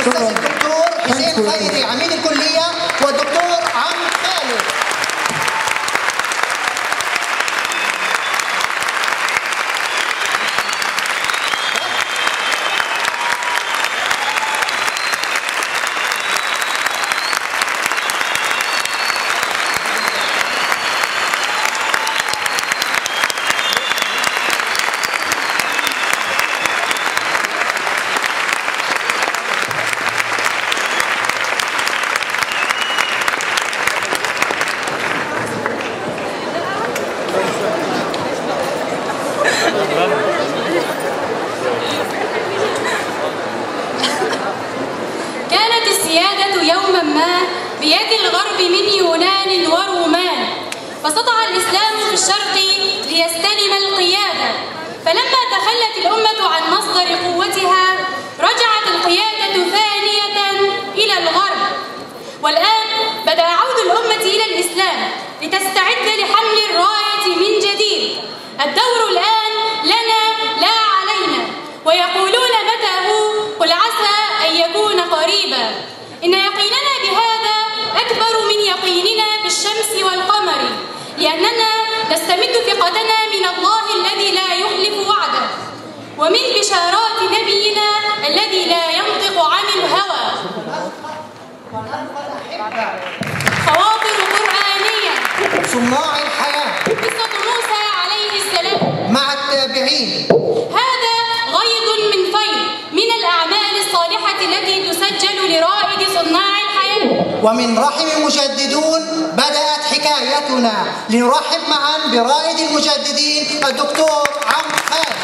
الاستاذ الدكتور حسين خيري عميد الكليه والدكتور عم خالد كانت السيادة يوما ما بيد الغرب من يونان ورومان فسطع الإسلام في الشرق ليستلم القيادة فلما تخلت الأمة عن مصدر قوتها رجعت القيادة ثانية إلى الغرب والآن بدأ عود الأمة إلى الإسلام لتستعد لحمل الراية من جديد الدور الآن لنا لا علينا ويقولون متى هو قل عسى أن يكون قريبا إن يقيننا بهذا أكبر من يقيننا بالشمس والقمر لأننا نستمد ثقتنا من الله الذي لا يخلف وعده ومن بشارات نبينا الذي لا ينطق عن الهوى خواطر قرآنية صناع الحياه قصة موسى عليه السلام مع التابعين هذا غيض من فيض من الأعمال الصالحة التي تسجل لرائد صناع الحياة ومن رحم مجددون بدأت حكايتنا لنرحب معا برائد المجددين الدكتور عم خالد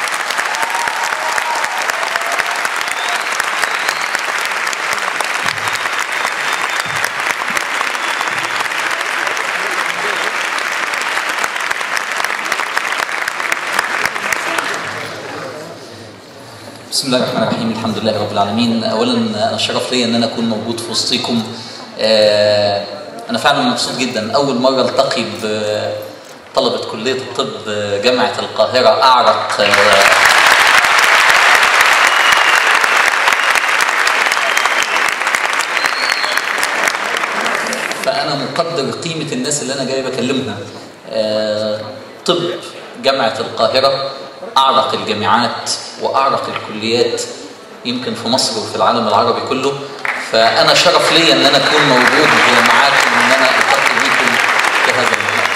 بسم الله الرحمن الرحيم الحمد لله رب العالمين اولا انا شرف لي ان انا اكون موجود في وسطيكم آه، انا فعلا مبسوط جدا اول مره التقي بطلبه كليه الطب جامعه القاهره اعرق آه، فانا مقدر قيمه الناس اللي انا جاي بكلمهم آه، طب جامعه القاهره اعرق الجامعات واعرق الكليات يمكن في مصر وفي العالم العربي كله فانا شرف لي ان انا اكون موجود معاكم وان انا التقي بيكم في هذا المكان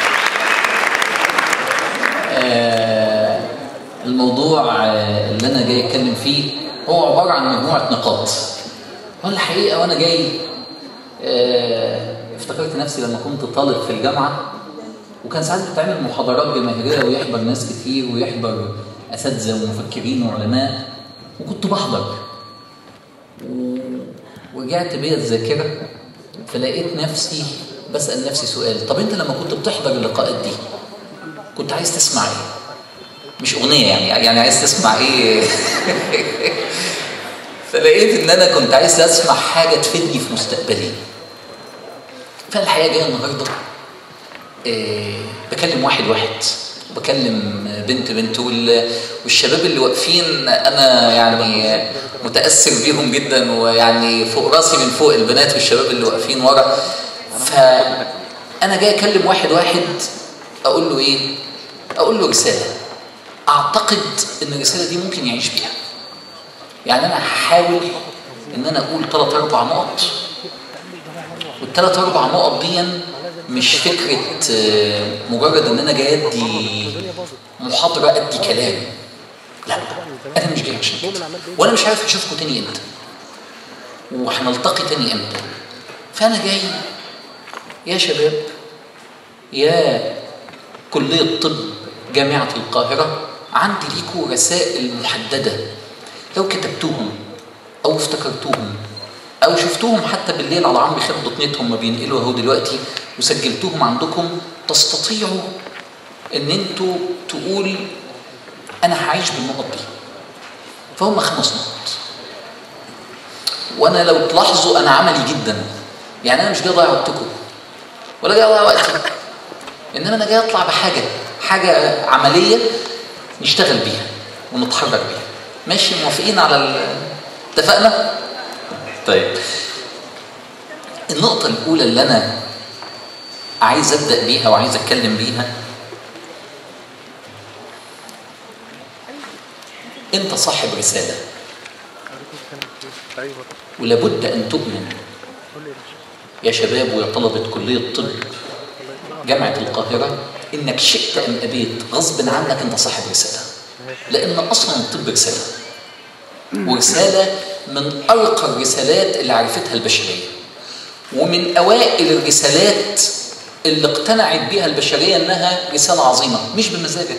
آه، الموضوع آه، اللي انا جاي اتكلم فيه هو عباره عن مجموعه نقاط وانا الحقيقه وانا جاي آه، افتكرت نفسي لما كنت طالب في الجامعه وكان ساعات بتعمل محاضرات جماهيريه ويحضر ناس كتير ويحضر اساتذه ومفكرين وعلماء وكنت بحضر و- ورجعت بيا الذاكره فلقيت نفسي بسال نفسي سؤال طب انت لما كنت بتحضر اللقاءات دي كنت عايز تسمع ايه؟ مش اغنيه يعني يعني عايز تسمع ايه؟ فلقيت ان انا كنت عايز اسمع حاجه تفيدني في مستقبلي فالحقيقه جايه النهارده آه، بكلم واحد واحد وبكلم بنت بنت وال- والشباب اللي واقفين انا يعني متاثر بيهم جدا ويعني فوق راسي من فوق البنات والشباب اللي واقفين ورا فانا جاي اكلم واحد واحد اقول له ايه اقول له رساله اعتقد ان الرساله دي ممكن يعيش بيها يعني انا هحاول ان انا اقول ثلاث اربع نقط والثلاث اربع نقط دي مش فكره آه، مجرد ان انا جاي ادي محاضره ادي كلام لا انا مش جاي عشان كده وانا مش عارف اشوفكم تاني امتى وهنلتقي تاني امتى فانا جاي يا شباب يا كليه طب جامعه القاهره عندي ليكوا رسائل محدده لو كتبتوهم او افتكرتوهم او شفتوهم حتى بالليل على عمرو خالد دوت نت هم بينقلوا اهو دلوقتي وسجلتوهم عندكم تستطيعوا ان انتوا تقول انا هعيش بالنقط دي فهم خمس نقط وانا لو تلاحظوا انا عملي جدا يعني انا مش جاي اضيع وقتكم ولا جاي اضيع وقتي انما انا جاي اطلع بحاجه حاجه عمليه نشتغل بيها ونتحرك بيها ماشي موافقين على ال- اتفقنا طيب النقطة الأولى اللي أنا عايز أبدأ بيها وعايز أتكلم بيها أنت صاحب رسالة ولابد أن تؤمن يا شباب ويا طلبة كلية طب جامعة القاهرة إنك شئت أم أبيت غصب عنك أنت صاحب رسالة لأن أصلا الطب رسالة ورسالة من أرقى الرسالات اللي عرفتها البشرية ومن أوائل الرسالات اللي اقتنعت بها البشرية إنها رسالة عظيمة مش بمزاجك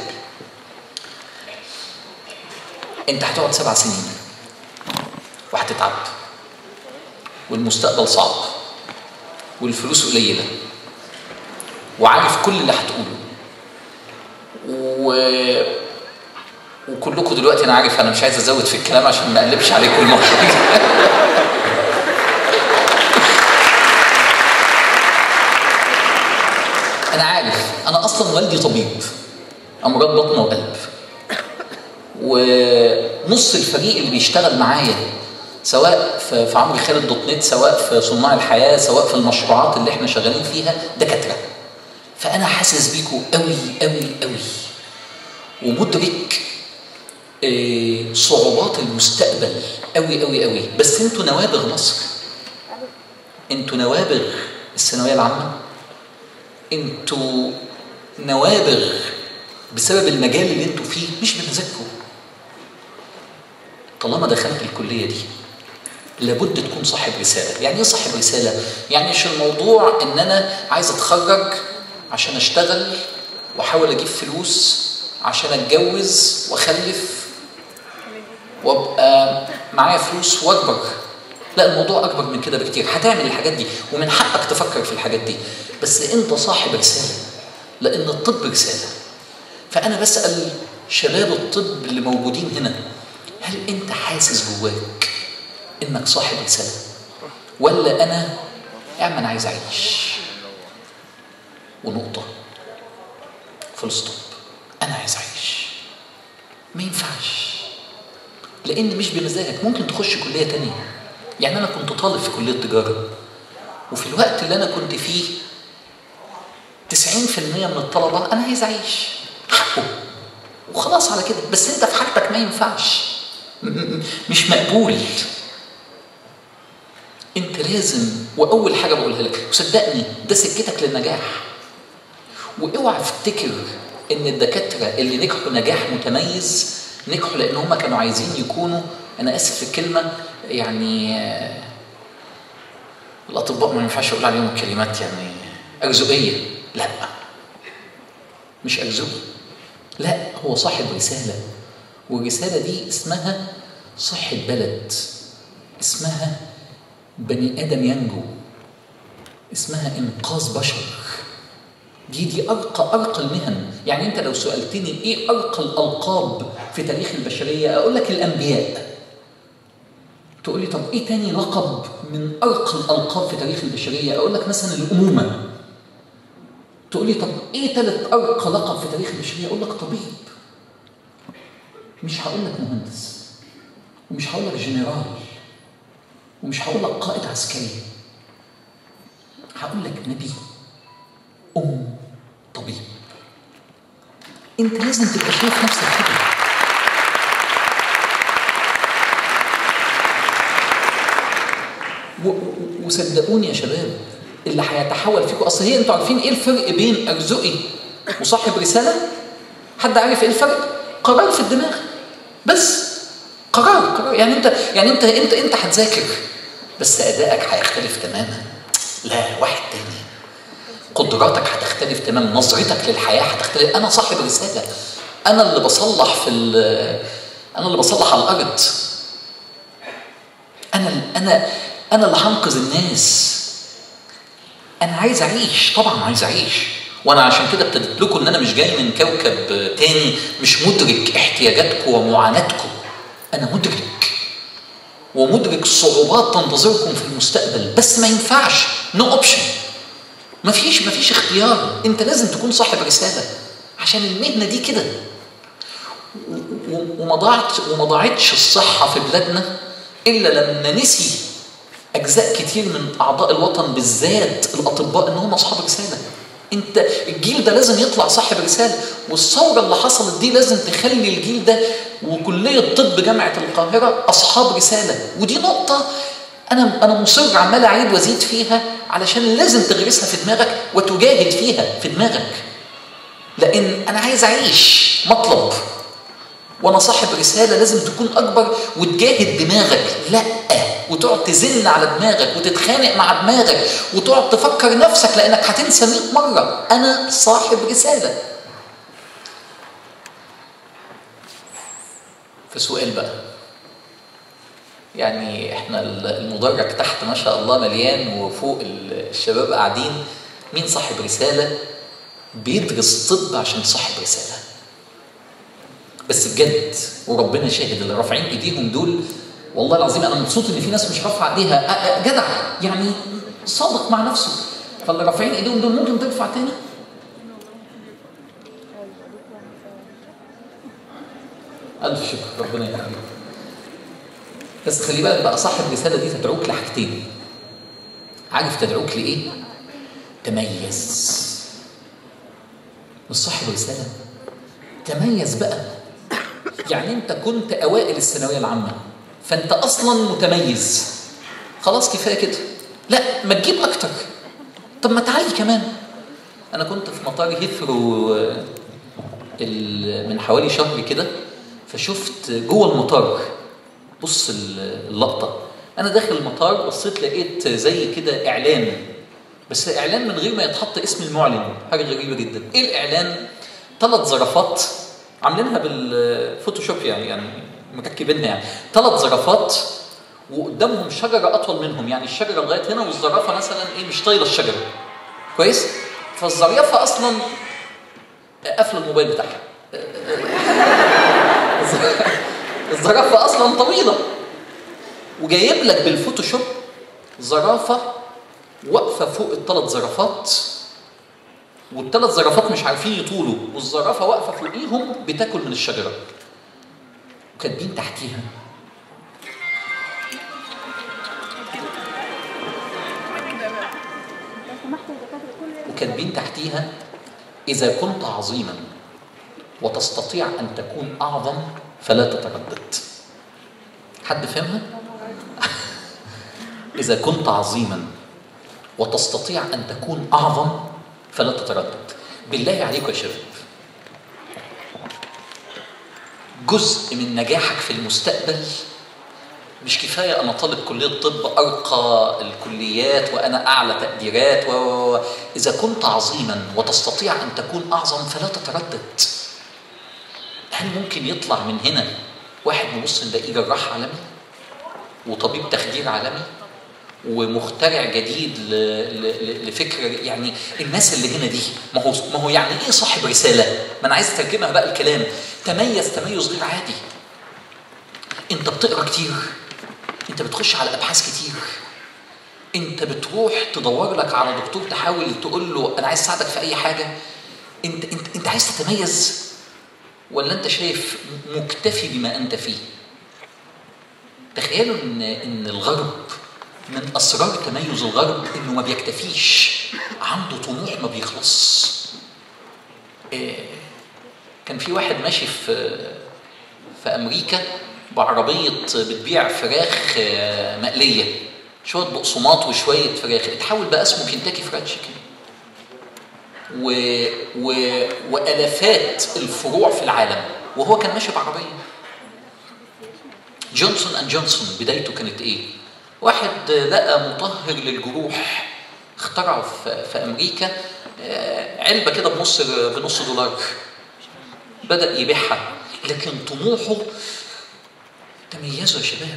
أنت هتقعد سبع سنين وهتتعب والمستقبل صعب والفلوس قليلة وعارف كل اللي هتقوله و... وكلكم دلوقتي انا عارف انا مش عايز ازود في الكلام عشان ما اقلبش عليكم المره انا عارف انا اصلا والدي طبيب امراض بطن وقلب ونص الفريق اللي بيشتغل معايا سواء في في عمرو خالد دوت نت سواء في صناع الحياه سواء في المشروعات اللي احنا شغالين فيها دكاتره فانا حاسس بيكم قوي قوي قوي ومدرك آه، صعوبات المستقبل قوي قوي قوي بس انتوا نوابغ مصر انتوا نوابغ الثانويه العامه انتوا نوابغ بسبب المجال اللي انتوا فيه مش بمزاجكم طالما دخلت الكليه دي لابد تكون صاحب رساله يعني ايه صاحب رساله يعني مش الموضوع ان انا عايز اتخرج عشان اشتغل واحاول اجيب فلوس عشان اتجوز واخلف وابقى معايا فلوس واكبر لا الموضوع اكبر من كده بكتير هتعمل الحاجات دي ومن حقك تفكر في الحاجات دي بس انت صاحب رساله لان الطب رساله فانا بسال شباب الطب اللي موجودين هنا هل انت حاسس جواك انك صاحب رساله ولا انا يا عم انا عايز اعيش ونقطه فول ستوب انا عايز اعيش ما ينفعش لان مش بمزاجك ممكن تخش كليه تانية يعني انا كنت طالب في كليه تجاره وفي الوقت اللي انا كنت فيه 90% من الطلبه انا عايز اعيش حقه وخلاص على كده بس انت في حاجتك ما ينفعش م- م- مش مقبول انت لازم واول حاجه بقولها لك وصدقني ده سكتك للنجاح واوعى تفتكر ان الدكاتره اللي نجحوا نجاح متميز نجحوا لان هم كانوا عايزين يكونوا انا اسف في الكلمه يعني آه، الاطباء ما ينفعش اقول عليهم كلمات يعني ارزقيه لا مش ارزقي لا هو صاحب رساله والرساله دي اسمها صحه بلد اسمها بني ادم ينجو اسمها انقاذ بشر دي دي ارقى ارقى المهن يعني انت لو سالتني ايه ارقى الالقاب في تاريخ البشريه اقول لك الانبياء تقول لي طب ايه تاني لقب من ارقى الالقاب في تاريخ البشريه اقول لك مثلا الامومه تقول لي طب ايه تالت ارقى لقب في تاريخ البشريه اقول لك طبيب مش هقول لك مهندس ومش هقول لك جنرال ومش هقول لك قائد عسكري هقول لك نبي أم طبيب أنت لازم تبقى شايف نفسك كده و- و- وصدقوني يا شباب اللي هيتحول فيكم اصل هي انتوا عارفين ايه الفرق بين ارزقي وصاحب رساله؟ حد عارف ايه الفرق؟ قرار في الدماغ بس قرار قرار يعني انت يعني انت انت انت هتذاكر بس ادائك هيختلف تماما لا واحد تاني قدراتك هتختلف تماما نظرتك للحياه هتختلف انا صاحب رساله انا اللي بصلح في ال- انا اللي بصلح على الارض انا انا انا اللي هنقذ الناس انا عايز اعيش طبعا عايز اعيش وانا عشان كده ابتديت لكم ان انا مش جاي من كوكب تاني مش مدرك احتياجاتكم ومعاناتكم انا مدرك ومدرك صعوبات تنتظركم في المستقبل بس ما ينفعش نو no اوبشن مفيش مفيش اختيار انت لازم تكون صاحب رساله عشان المهنه دي كده و- و- وما ضاعت وما ضاعتش الصحه في بلادنا الا لما نسي اجزاء كتير من اعضاء الوطن بالذات الاطباء ان هم اصحاب رساله انت الجيل ده لازم يطلع صاحب رساله والثوره اللي حصلت دي لازم تخلي الجيل ده وكليه طب جامعه القاهره اصحاب رساله ودي نقطه انا انا مصر عمال اعيد وازيد فيها علشان لازم تغرسها في دماغك وتجاهد فيها في دماغك لان انا عايز اعيش مطلب وانا صاحب رساله لازم تكون اكبر وتجاهد دماغك لا وتقعد تزن على دماغك وتتخانق مع دماغك وتقعد تفكر نفسك لانك هتنسى 100 مره انا صاحب رساله فسؤال بقى يعني احنا المدرج تحت ما شاء الله مليان وفوق الشباب قاعدين مين صاحب رساله بيدرس طب عشان صاحب رساله بس بجد وربنا شاهد اللي رافعين ايديهم دول والله العظيم انا مبسوط ان في ناس مش رافعه ايديها جدع يعني صادق مع نفسه فاللي رافعين ايديهم دول ممكن ترفع تاني ألف شكر ربنا يخليك بس خلي بالك بقى صاحب الرسالة دي تدعوك لحاجتين عارف تدعوك لإيه؟ تميز مش صاحب رسالة تميز بقى يعني انت كنت اوائل الثانويه العامه فانت اصلا متميز خلاص كفايه كده لا ما تجيب اكتر طب ما تعالي كمان انا كنت في مطار هيثرو من حوالي شهر كده فشفت جوه المطار بص اللقطه انا داخل المطار بصيت لقيت زي كده اعلان بس اعلان من غير ما يتحط اسم المعلن حاجه غريبه جدا ايه الاعلان ثلاث زرافات عاملينها بالفوتوشوب يعني يعني مركبينها يعني ثلاث زرافات وقدامهم شجره اطول منهم يعني الشجره لغايه هنا والزرافه مثلا ايه مش طايله الشجره كويس فالزرافه اصلا قافله الموبايل بتاعها الزرافه اصلا طويله وجايب لك بالفوتوشوب زرافه واقفه فوق الثلاث زرافات والثلاث زرافات مش عارفين يطولوا والزرافه واقفه فوقيهم بتاكل من الشجره وكاتبين تحتيها وكاتبين تحتيها إذا كنت عظيما وتستطيع أن تكون أعظم فلا تتردد حد فهمها؟ إذا كنت عظيما وتستطيع أن تكون أعظم فلا تتردد بالله عليكم يا شباب جزء من نجاحك في المستقبل مش كفاية أنا طالب كلية طب أرقى الكليات وأنا أعلى تقديرات و إذا كنت عظيما وتستطيع أن تكون أعظم فلا تتردد هل ممكن يطلع من هنا واحد نبص نلاقيه جراح عالمي وطبيب تخدير عالمي ومخترع جديد لفكر يعني الناس اللي هنا دي ما هو ما هو يعني ايه صاحب رساله؟ ما انا عايز اترجمها بقى الكلام تميز تميز غير عادي انت بتقرا كتير انت بتخش على ابحاث كتير انت بتروح تدور لك على دكتور تحاول تقول له انا عايز اساعدك في اي حاجه انت انت انت عايز تتميز ولا انت شايف مكتفي بما انت فيه تخيلوا ان ان الغرب من اسرار تميز الغرب انه ما بيكتفيش عنده طموح ما بيخلص إيه كان في واحد ماشي في في امريكا بعربيه بتبيع فراخ مقليه شويه بقسماط وشويه فراخ اتحول بقى اسمه كنتاكي فرايد تشيكن و... و... والافات الفروع في العالم وهو كان ماشي بعربيه جونسون اند جونسون بدايته كانت ايه واحد لقى مطهر للجروح اخترعه في, في امريكا علبه كده بنص بنص دولار بدا يبيعها لكن طموحه تميزوا يا شباب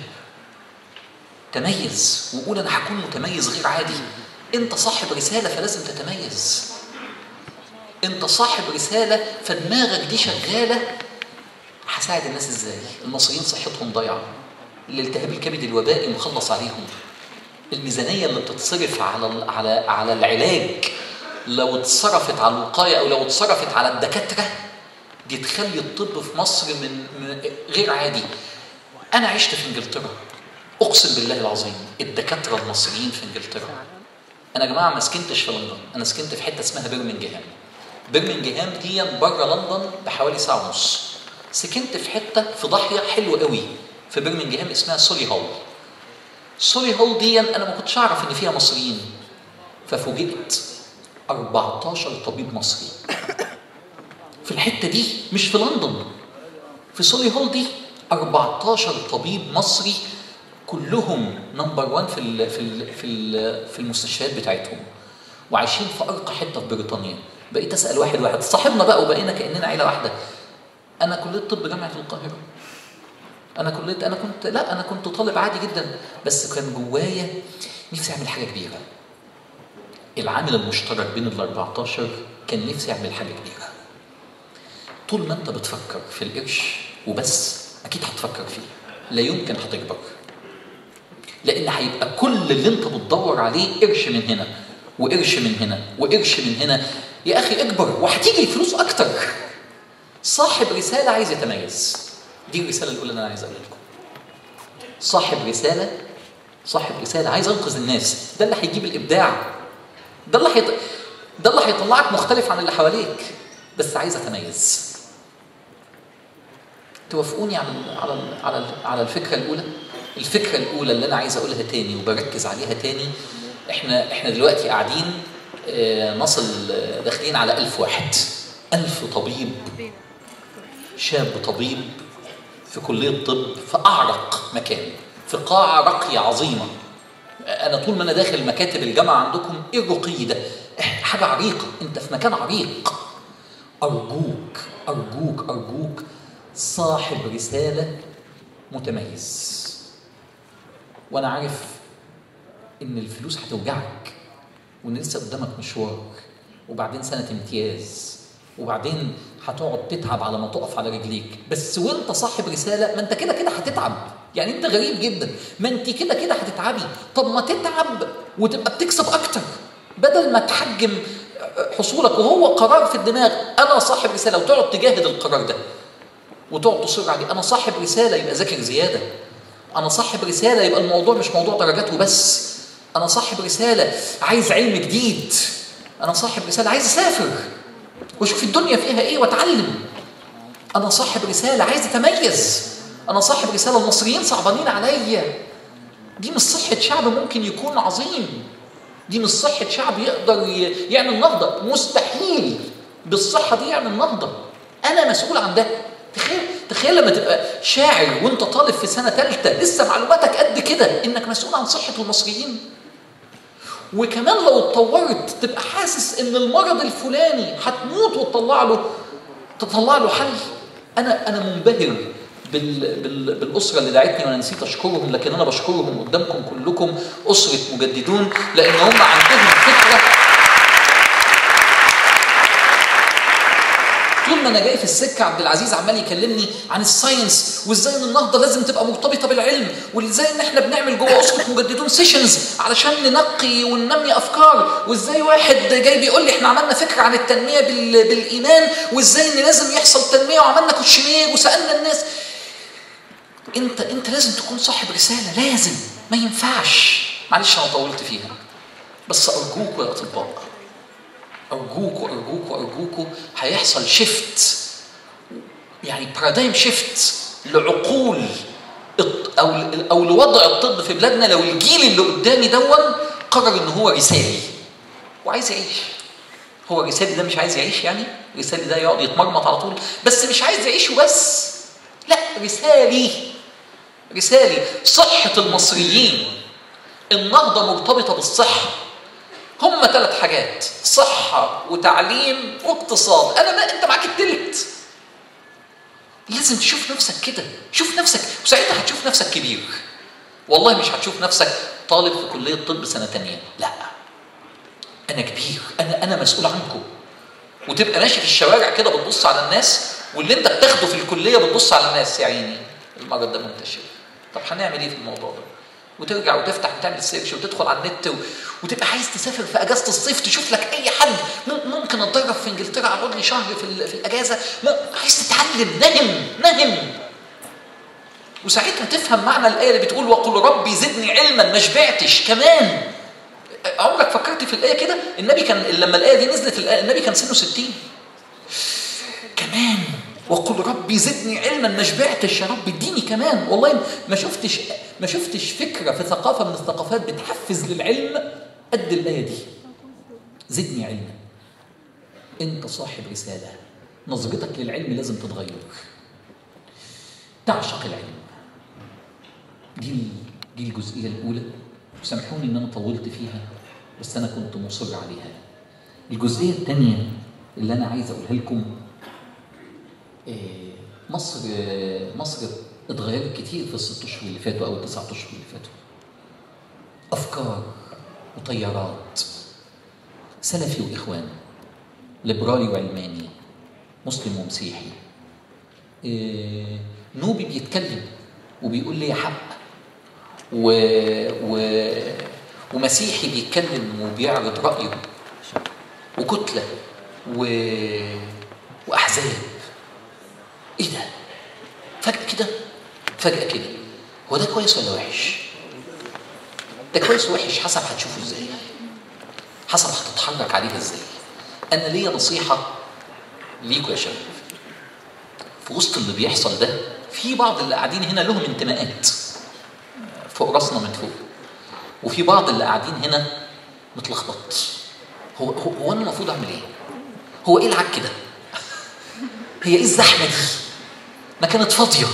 تميز وقول انا هكون متميز غير عادي انت صاحب رساله فلازم تتميز انت صاحب رساله فدماغك دي شغاله هساعد الناس ازاي المصريين صحتهم ضايعه الالتهاب الكبدي الوبائي مخلص عليهم الميزانيه اللي بتتصرف على على على العلاج لو اتصرفت على الوقايه او لو اتصرفت على الدكاتره دي تخلي الطب في مصر من, من غير عادي انا عشت في انجلترا اقسم بالله العظيم الدكاتره المصريين في انجلترا انا يا جماعه ما سكنتش في لندن انا سكنت في حته اسمها برمنجهام برمنجهام دي بره لندن بحوالي ساعه ونص سكنت في حته في ضاحيه حلوه قوي في برمنجهام اسمها سولي هول سولي هول دي انا ما كنتش اعرف ان فيها مصريين ففوجئت 14 طبيب مصري في الحته دي مش في لندن في سولي هول دي 14 طبيب مصري كلهم نمبر 1 في ال في ال في ال في المستشفيات بتاعتهم وعايشين في ارقى حته في بريطانيا بقيت اسال واحد واحد صاحبنا بقى وبقينا كاننا عيله واحده انا كليه طب جامعه القاهره انا كليه انا كنت لا انا كنت طالب عادي جدا بس كان جوايا نفسي اعمل حاجه كبيره العامل المشترك بين ال 14 كان نفسي اعمل حاجه كبيره طول ما انت بتفكر في القرش وبس اكيد هتفكر فيه لا يمكن هتكبر لان هيبقى كل اللي انت بتدور عليه قرش من هنا وقرش من هنا وقرش من هنا يا اخي اكبر وهتيجي الفلوس اكتر صاحب رساله عايز يتميز دي الرساله الاولى اللي انا عايز اقولها لكم صاحب رساله صاحب رساله عايز انقذ الناس ده اللي هيجيب الابداع ده اللي هيط... ده اللي هيطلعك مختلف عن اللي حواليك بس عايز اتميز توافقوني على ال على ال على ال على الفكره الاولى الفكره الاولى اللي انا عايز اقولها تاني وبركز عليها تاني احنا احنا دلوقتي قاعدين آه، نصل آه، داخلين على ألف واحد ألف طبيب شاب طبيب في كلية طب في أعرق مكان في قاعة راقية عظيمة أنا طول ما أنا داخل مكاتب الجامعة عندكم إيه الرقي ده؟ إحنا حاجة عريقة أنت في مكان عريق أرجوك أرجوك أرجوك صاحب رسالة متميز وأنا عارف إن الفلوس هتوجعك وإن لسه قدامك مشوار وبعدين سنة امتياز وبعدين هتقعد تتعب على ما تقف على رجليك بس وانت صاحب رسالة ما انت كده كده هتتعب يعني انت غريب جدا ما انت كده كده هتتعبي طب ما تتعب وتبقى بتكسب اكتر بدل ما تحجم حصولك وهو قرار في الدماغ انا صاحب رسالة وتقعد تجاهد القرار ده وتقعد تصر عليه انا صاحب رسالة يبقى ذاكر زيادة انا صاحب رسالة يبقى الموضوع مش موضوع درجات وبس انا صاحب رسالة عايز علم جديد انا صاحب رسالة عايز اسافر واشوف الدنيا فيها ايه واتعلم انا صاحب رساله عايز اتميز انا صاحب رساله المصريين صعبانين عليا دي مش صحه شعب ممكن يكون عظيم دي مش صحه شعب يقدر ي- يعمل نهضه مستحيل بالصحه دي يعمل نهضه انا مسؤول عن ده تخيل تخيل لما تبقى شاعر وانت طالب في سنه ثالثه لسه معلوماتك قد كده انك مسؤول عن صحه المصريين وكمان لو اتطورت تبقى حاسس ان المرض الفلاني هتموت وتطلع له تطلع له حل انا انا منبهر بال بال بالاسره اللي دعتني وانا نسيت اشكرهم لكن انا بشكرهم قدامكم كلكم اسره مجددون لان هم عندهم فكره طول ما انا جاي في السكه عبد العزيز عمال يكلمني عن الساينس وازاي ان النهضه لازم تبقى مرتبطه بالعلم وازاي ان احنا بنعمل جوه اسره مجددون سيشنز علشان ننقي وننمي افكار وازاي واحد جاي بيقول لي احنا عملنا فكره عن التنميه بال... بالايمان وازاي ان لازم يحصل تنميه وعملنا كوتشينير وسالنا الناس انت انت لازم تكون صاحب رساله لازم ما ينفعش معلش انا طولت فيها بس ارجوكوا يا اطباء ارجوكوا ارجوكوا ارجوكوا هيحصل شيفت يعني بارادايم شيفت لعقول الط- او او لوضع الطب في بلادنا لو الجيل اللي قدامي دون قرر ان هو رسالي وعايز يعيش هو رسالي ده مش عايز يعيش يعني رسالي ده يقعد يتمرمط على طول بس مش عايز يعيش وبس لا رسالي رسالي صحة المصريين النهضة مرتبطة بالصحة هم ثلاث حاجات صحة وتعليم واقتصاد أنا ما أنت معاك التلت لازم تشوف نفسك كده شوف نفسك وساعتها هتشوف نفسك كبير والله مش هتشوف نفسك طالب في كلية طب سنة تانية لا أنا كبير أنا أنا مسؤول عنكم وتبقى ماشي في الشوارع كده بتبص على الناس واللي انت بتاخده في الكليه بتبص على الناس يا عيني المرض ده منتشر طب هنعمل ايه في الموضوع ده وترجع وتفتح وتعمل سيرش وتدخل على النت و... وتبقى عايز تسافر في اجازه الصيف تشوف لك اي حد م- ممكن اتدرب في انجلترا اقعد لي شهر في, ال... في الاجازه م... عايز تتعلم نهم نهم وساعتها تفهم معنى الايه اللي بتقول وقل ربي زدني علما ما شبعتش كمان عمرك فكرت في الايه كده النبي كان لما الايه دي نزلت الآية النبي كان سنه 60 كمان وقل ربي زدني علما ما شبعتش يا رب اديني كمان والله ما شفتش ما شفتش فكره في ثقافه من الثقافات بتحفز للعلم قد الايه دي زدني علما انت صاحب رساله نظرتك للعلم لازم تتغير تعشق العلم دي دي الجزئيه الاولى سامحوني ان انا طولت فيها بس انا كنت مصر عليها الجزئيه الثانيه اللي انا عايز اقولها لكم إيه، مصر مصر اتغيرت كتير في الست اشهر اللي فاتوا او التسعة اشهر اللي فاتوا افكار وتيارات سلفي واخوان ليبرالي وعلماني مسلم ومسيحي إيه، نوبي بيتكلم وبيقول لي حق و... و... ومسيحي بيتكلم وبيعرض رأيه وكتلة و... وأحزاب إيه ده؟ فجأة كده فجأة كده هو ده كويس ولا وحش؟ ده كويس وحش حسب هتشوفه ازاي حسب هتتحرك عليها ازاي انا ليا نصيحه ليكوا يا شباب في وسط اللي بيحصل ده في بعض اللي قاعدين هنا لهم انتماءات فوق راسنا من فوق وفي بعض اللي قاعدين هنا متلخبط هو هو, هو انا المفروض اعمل ايه؟ هو ايه العك ده؟ هي ايه الزحمه دي؟ ما كانت فاضيه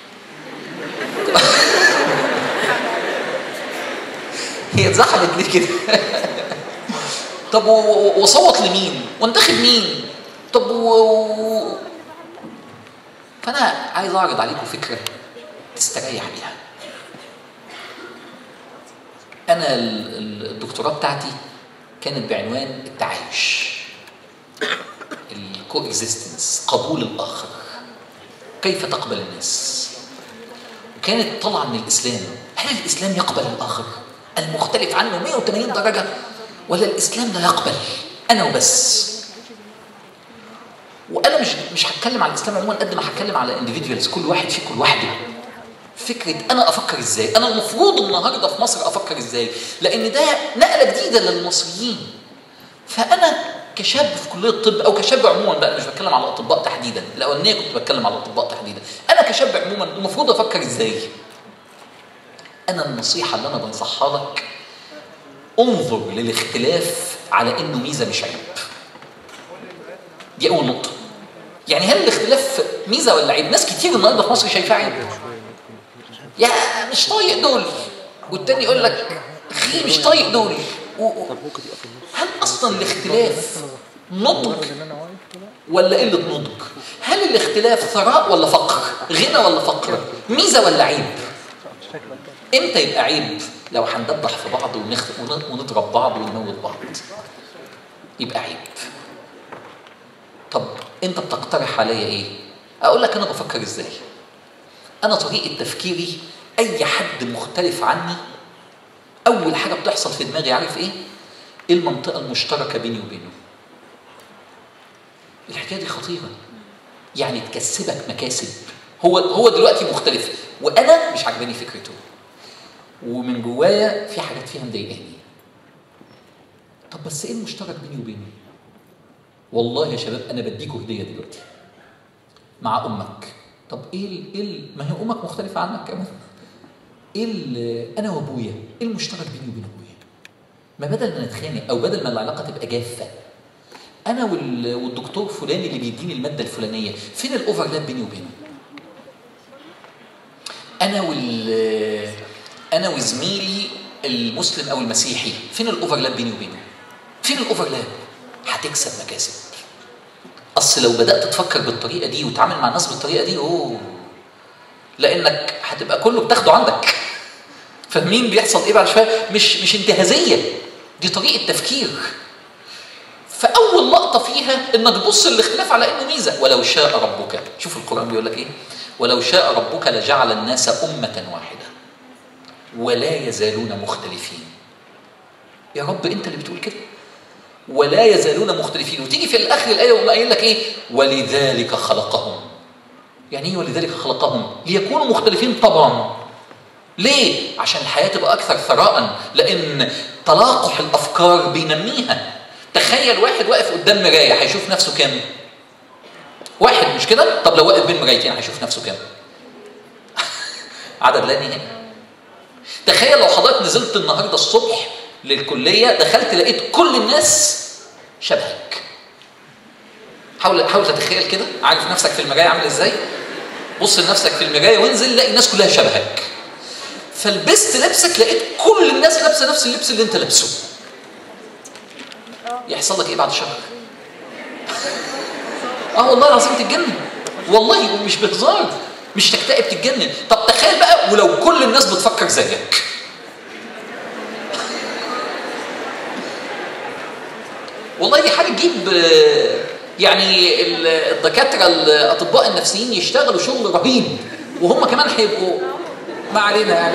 هي اتزحمت ليه كده؟ طب وصوت لمين؟ وانتخب مين؟ طب و... فانا عايز اعرض عليكم فكره تستريح بيها. انا الدكتوراه بتاعتي كانت بعنوان التعايش. الكو اكزيستنس قبول الاخر. كيف تقبل الناس؟ وكانت طالعه من الاسلام، هل الاسلام يقبل الاخر؟ المختلف عنه 180 درجه ولا الاسلام لا يقبل انا وبس وانا مش مش هتكلم على الاسلام عموما قد ما هتكلم على انديفيدوالز كل واحد فيكم لوحده فكره انا افكر ازاي انا المفروض النهارده في مصر افكر ازاي لان ده نقله جديده للمصريين فانا كشاب في كليه الطب او كشاب عموما بقى مش بتكلم على الاطباء تحديدا الاولانيه كنت بتكلم على الاطباء تحديدا انا كشاب عموما المفروض افكر ازاي انا النصيحه اللي انا بنصحها لك انظر للاختلاف على انه ميزه مش عيب دي اول نقطه يعني هل الاختلاف ميزه ولا عيب ناس كتير النهارده في مصر شايفاه عيب يا مش طايق دول والتاني يقول لك اخي مش طايق دول و... هل اصلا الاختلاف نضج ولا قله نضج هل الاختلاف ثراء ولا فقر غنى ولا فقر ميزه ولا عيب امتى يبقى عيب لو هندبح في بعض ونضرب بعض ونموت بعض يبقى عيب طب انت بتقترح عليا ايه اقول لك انا بفكر ازاي انا طريقه تفكيري اي حد مختلف عني اول حاجه بتحصل في دماغي عارف ايه ايه المنطقه المشتركه بيني وبينه الحكايه دي خطيره يعني تكسبك مكاسب هو هو دلوقتي مختلف وانا مش عاجباني فكرته ومن جوايا في حاجات فيها مضايقاني طب بس ايه المشترك بيني وبينه والله يا شباب انا بديكوا هديه دلوقتي مع امك طب ايه ال ايه ال ما هي امك مختلفه عنك كمان ايه انا وابويا ايه المشترك بيني وبين ابويا ما بدل ما نتخانق او بدل ما العلاقه تبقى جافه انا والدكتور فلان اللي بيديني الماده الفلانيه فين الاوفرلاب بيني وبينه انا وال انا وزميلي المسلم او المسيحي فين الاوفرلاب بيني وبينه فين الاوفرلاب هتكسب مكاسب اصل لو بدات تفكر بالطريقه دي وتعامل مع الناس بالطريقه دي اوه لانك هتبقى كله بتاخده عندك فاهمين بيحصل ايه بعد شويه مش مش انتهازيه دي طريقه تفكير فاول لقطه فيها انك تبص الاختلاف على انه ميزه ولو شاء ربك شوف القران بيقول لك ايه ولو شاء ربك لجعل الناس امه واحده ولا يزالون مختلفين يا رب انت اللي بتقول كده ولا يزالون مختلفين وتيجي في الاخر الايه وما قايل لك ايه ولذلك خلقهم يعني ايه ولذلك خلقهم ليكونوا مختلفين طبعا ليه عشان الحياه تبقى اكثر ثراء لان تلاقح الافكار بينميها تخيل واحد واقف قدام مرايه هيشوف نفسه كام واحد مش كده طب لو واقف بين مرايتين هيشوف نفسه كام عدد لا نهائي تخيل لو حضرتك نزلت النهارده الصبح للكليه دخلت لقيت كل الناس شبهك حاول حاول تتخيل كده عارف نفسك في المرايه عامل ازاي بص لنفسك في المرايه وانزل لاقي الناس كلها شبهك فلبست لبسك لقيت كل الناس لابسه نفس اللبس اللي انت لابسه يحصل لك ايه بعد شهر اه والله العظيم تتجنن والله مش بهزار مش تكتئب تتجنن طب تخيل بقى ولو كل الناس بتفكر زيك والله دي حاجه تجيب آه، يعني ال- الدكاتره الاطباء النفسيين يشتغلوا شغل رهيب وهم كمان هيبقوا ما علينا يعني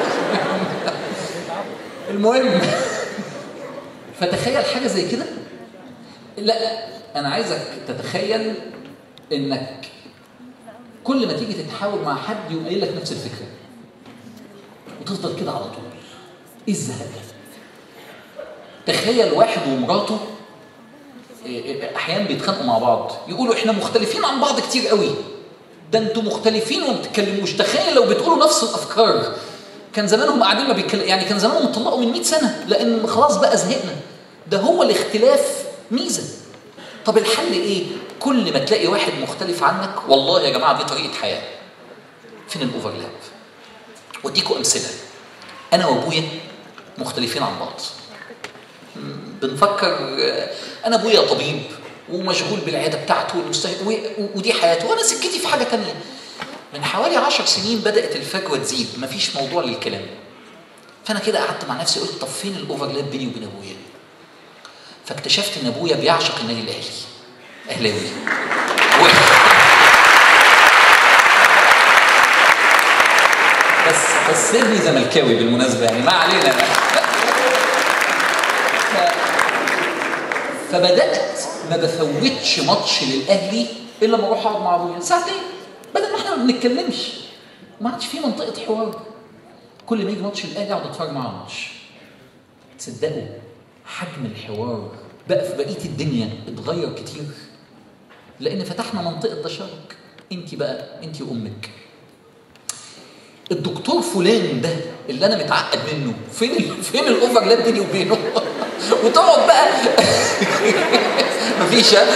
المهم فتخيل حاجه زي كده لا انا عايزك تتخيل انك كل ما تيجي تتحاور مع حد يقوم قايل لك نفس الفكره وتفضل كده على طول ايه الزهق ده تخيل واحد ومراته إيه إيه احيانا بيتخانقوا مع بعض يقولوا احنا مختلفين عن بعض كتير قوي ده انتوا مختلفين وما بتتكلموش تخيل لو بتقولوا نفس الافكار كان زمانهم قاعدين ما بيتكلم يعني كان زمانهم اتطلقوا من 100 سنه لان خلاص بقى زهقنا ده هو الاختلاف ميزه طب الحل ايه كل ما تلاقي واحد مختلف عنك والله يا جماعه دي طريقه حياه فين الاوفرلاب واديكم امثله انا وابويا مختلفين عن بعض بنفكر انا ابويا طبيب ومشغول بالعياده بتاعته والمستشفى و- ودي حياته وانا سكتي في حاجه تانية من حوالي عشر سنين بدات الفجوه تزيد مفيش موضوع للكلام فانا كده قعدت مع نفسي قلت طب فين الاوفرلاب بيني وبين ابويا فاكتشفت ان ابويا بيعشق النادي الاهلي اهلاوي و... بس بس ابني زملكاوي بالمناسبه يعني ما علينا بقى. ف... فبدات ما بفوتش ماتش للاهلي الا لما اروح اقعد مع ابويا ساعتين بدل ما احنا ما بنتكلمش ما عادش في منطقه حوار كل ما يجي ماتش الاهلي اقعد اتفرج معاه على الماتش تصدقوا حجم الحوار بقى في بقيه الدنيا اتغير كتير لان فتحنا منطقه تشارك انت بقى انت وامك الدكتور فلان ده اللي انا متعقد منه فين ال... فين الاوفرلاب بيني وبينه وتقعد بقى مفيش ها؟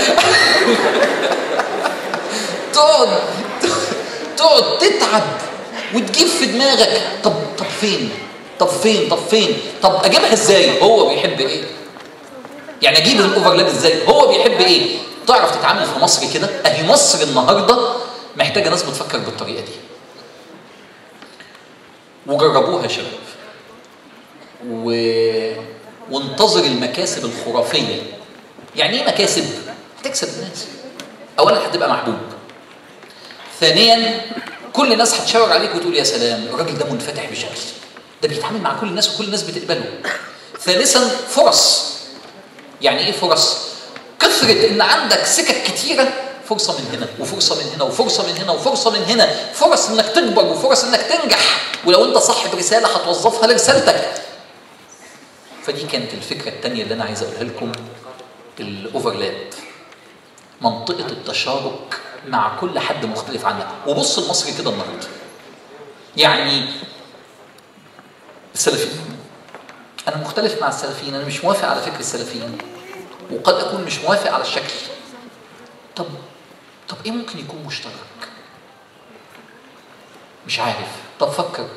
تقعد تقعد تتعب وتجيب في دماغك طب طب فين طب فين طب فين طب اجيبها ازاي هو بيحب ايه يعني اجيب الاوفرلاب ازاي هو بيحب ايه تعرف تتعامل في مصر كده اهي مصر النهارده محتاجه ناس بتفكر بالطريقه دي وجربوها يا شباب و... وانتظر المكاسب الخرافيه يعني ايه مكاسب هتكسب الناس اولا هتبقى محبوب ثانيا كل الناس هتشاور عليك وتقول يا سلام الراجل ده منفتح بشكل ده بيتعامل مع كل الناس وكل الناس بتقبله ثالثا فرص يعني ايه فرص كثرة ان عندك سكك كتيرة فرصة من هنا وفرصة من هنا وفرصة من هنا وفرصة من هنا فرص انك تكبر وفرص انك تنجح ولو انت صاحب رسالة هتوظفها لرسالتك فدي كانت الفكرة التانية اللي انا عايز اقولها لكم الاوفرلاب منطقة التشارك مع كل حد مختلف عنك وبص المصري كده النهارده يعني السلفيين انا مختلف مع السلفيين انا مش موافق على فكر السلفيين وقد اكون مش موافق على الشكل طب طب ايه ممكن يكون مشترك مش عارف طب فكر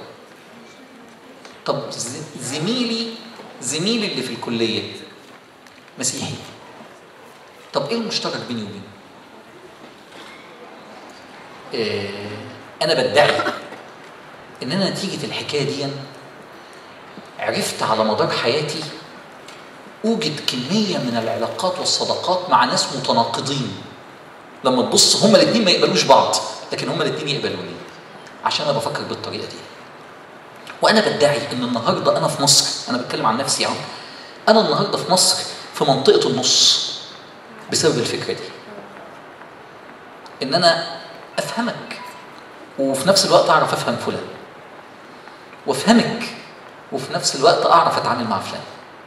طب ز- زميلي زميلي اللي في الكليه مسيحي طب ايه المشترك بيني وبينه إيه انا بدعي ان انا نتيجه الحكايه دي عرفت على مدار حياتي اوجد كميه من العلاقات والصداقات مع ناس متناقضين لما تبص هما الاثنين ما يقبلوش بعض لكن هما الاثنين يقبلوني عشان انا بفكر بالطريقه دي وانا بدعي ان النهارده انا في مصر انا بتكلم عن نفسي اهو انا النهارده في مصر في منطقه النص بسبب الفكره دي ان انا افهمك وفي نفس الوقت اعرف افهم فلان وافهمك وفي نفس الوقت اعرف اتعامل مع فلان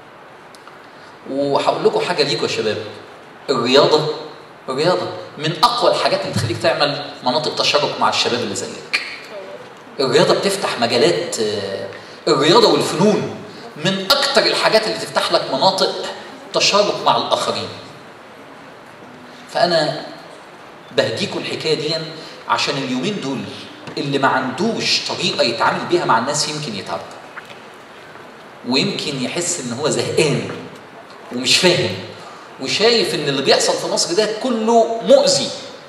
وهقول لكم حاجه ليكم يا شباب الرياضه الرياضه من اقوى الحاجات اللي تخليك تعمل مناطق تشارك مع الشباب اللي زيك الرياضه بتفتح مجالات آه، الرياضه والفنون من اكتر الحاجات اللي تفتح لك مناطق تشارك مع الاخرين فانا بهديكوا الحكايه دي عشان اليومين دول اللي ما عندوش طريقه يتعامل بيها مع الناس يمكن يتعب ويمكن يحس ان هو زهقان ومش فاهم وشايف ان اللي بيحصل في مصر ده كله مؤذي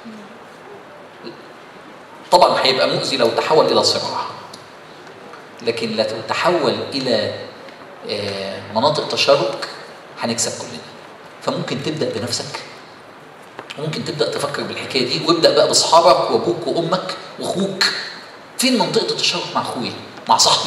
طبعا هيبقى مؤذي لو تحول الى صراع لكن لو تحول الى آه، مناطق تشارك هنكسب كلنا فممكن تبدا بنفسك ممكن تبدا تفكر بالحكايه دي وابدا بقى باصحابك وابوك وامك واخوك فين منطقه التشارك مع اخويا مع صاحبي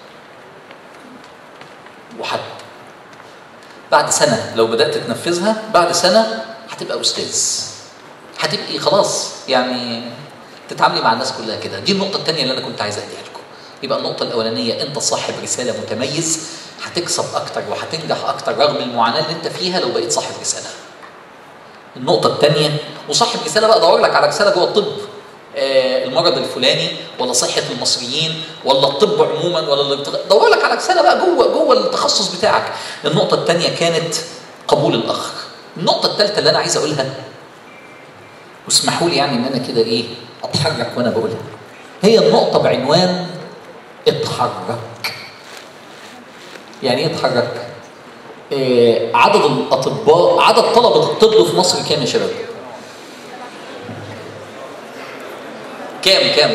وحد بعد سنه لو بدات تنفذها بعد سنه هتبقى استاذ هتبقي خلاص يعني تتعاملي مع الناس كلها كده دي النقطه الثانيه اللي انا كنت عايز اديها لكم يبقى النقطه الاولانيه انت صاحب رساله متميز هتكسب اكتر وهتنجح اكتر رغم المعاناه اللي انت فيها لو بقيت صاحب رساله النقطة الثانية وصاحب رسالة بقى دور لك على رسالة جوه الطب آه المرض الفلاني ولا صحة المصريين ولا الطب عموما ولا الارتقاء دور لك على رسالة بقى جوه جوه التخصص بتاعك النقطة الثانية كانت قبول الآخر النقطة الثالثة اللي أنا عايز أقولها واسمحوا لي يعني إن أنا كده إيه أتحرك وأنا بقولها هي النقطة بعنوان اتحرك يعني إيه اتحرك؟ آه، عدد الاطباء عدد طلبه الطب في مصر كام يا شباب كام كام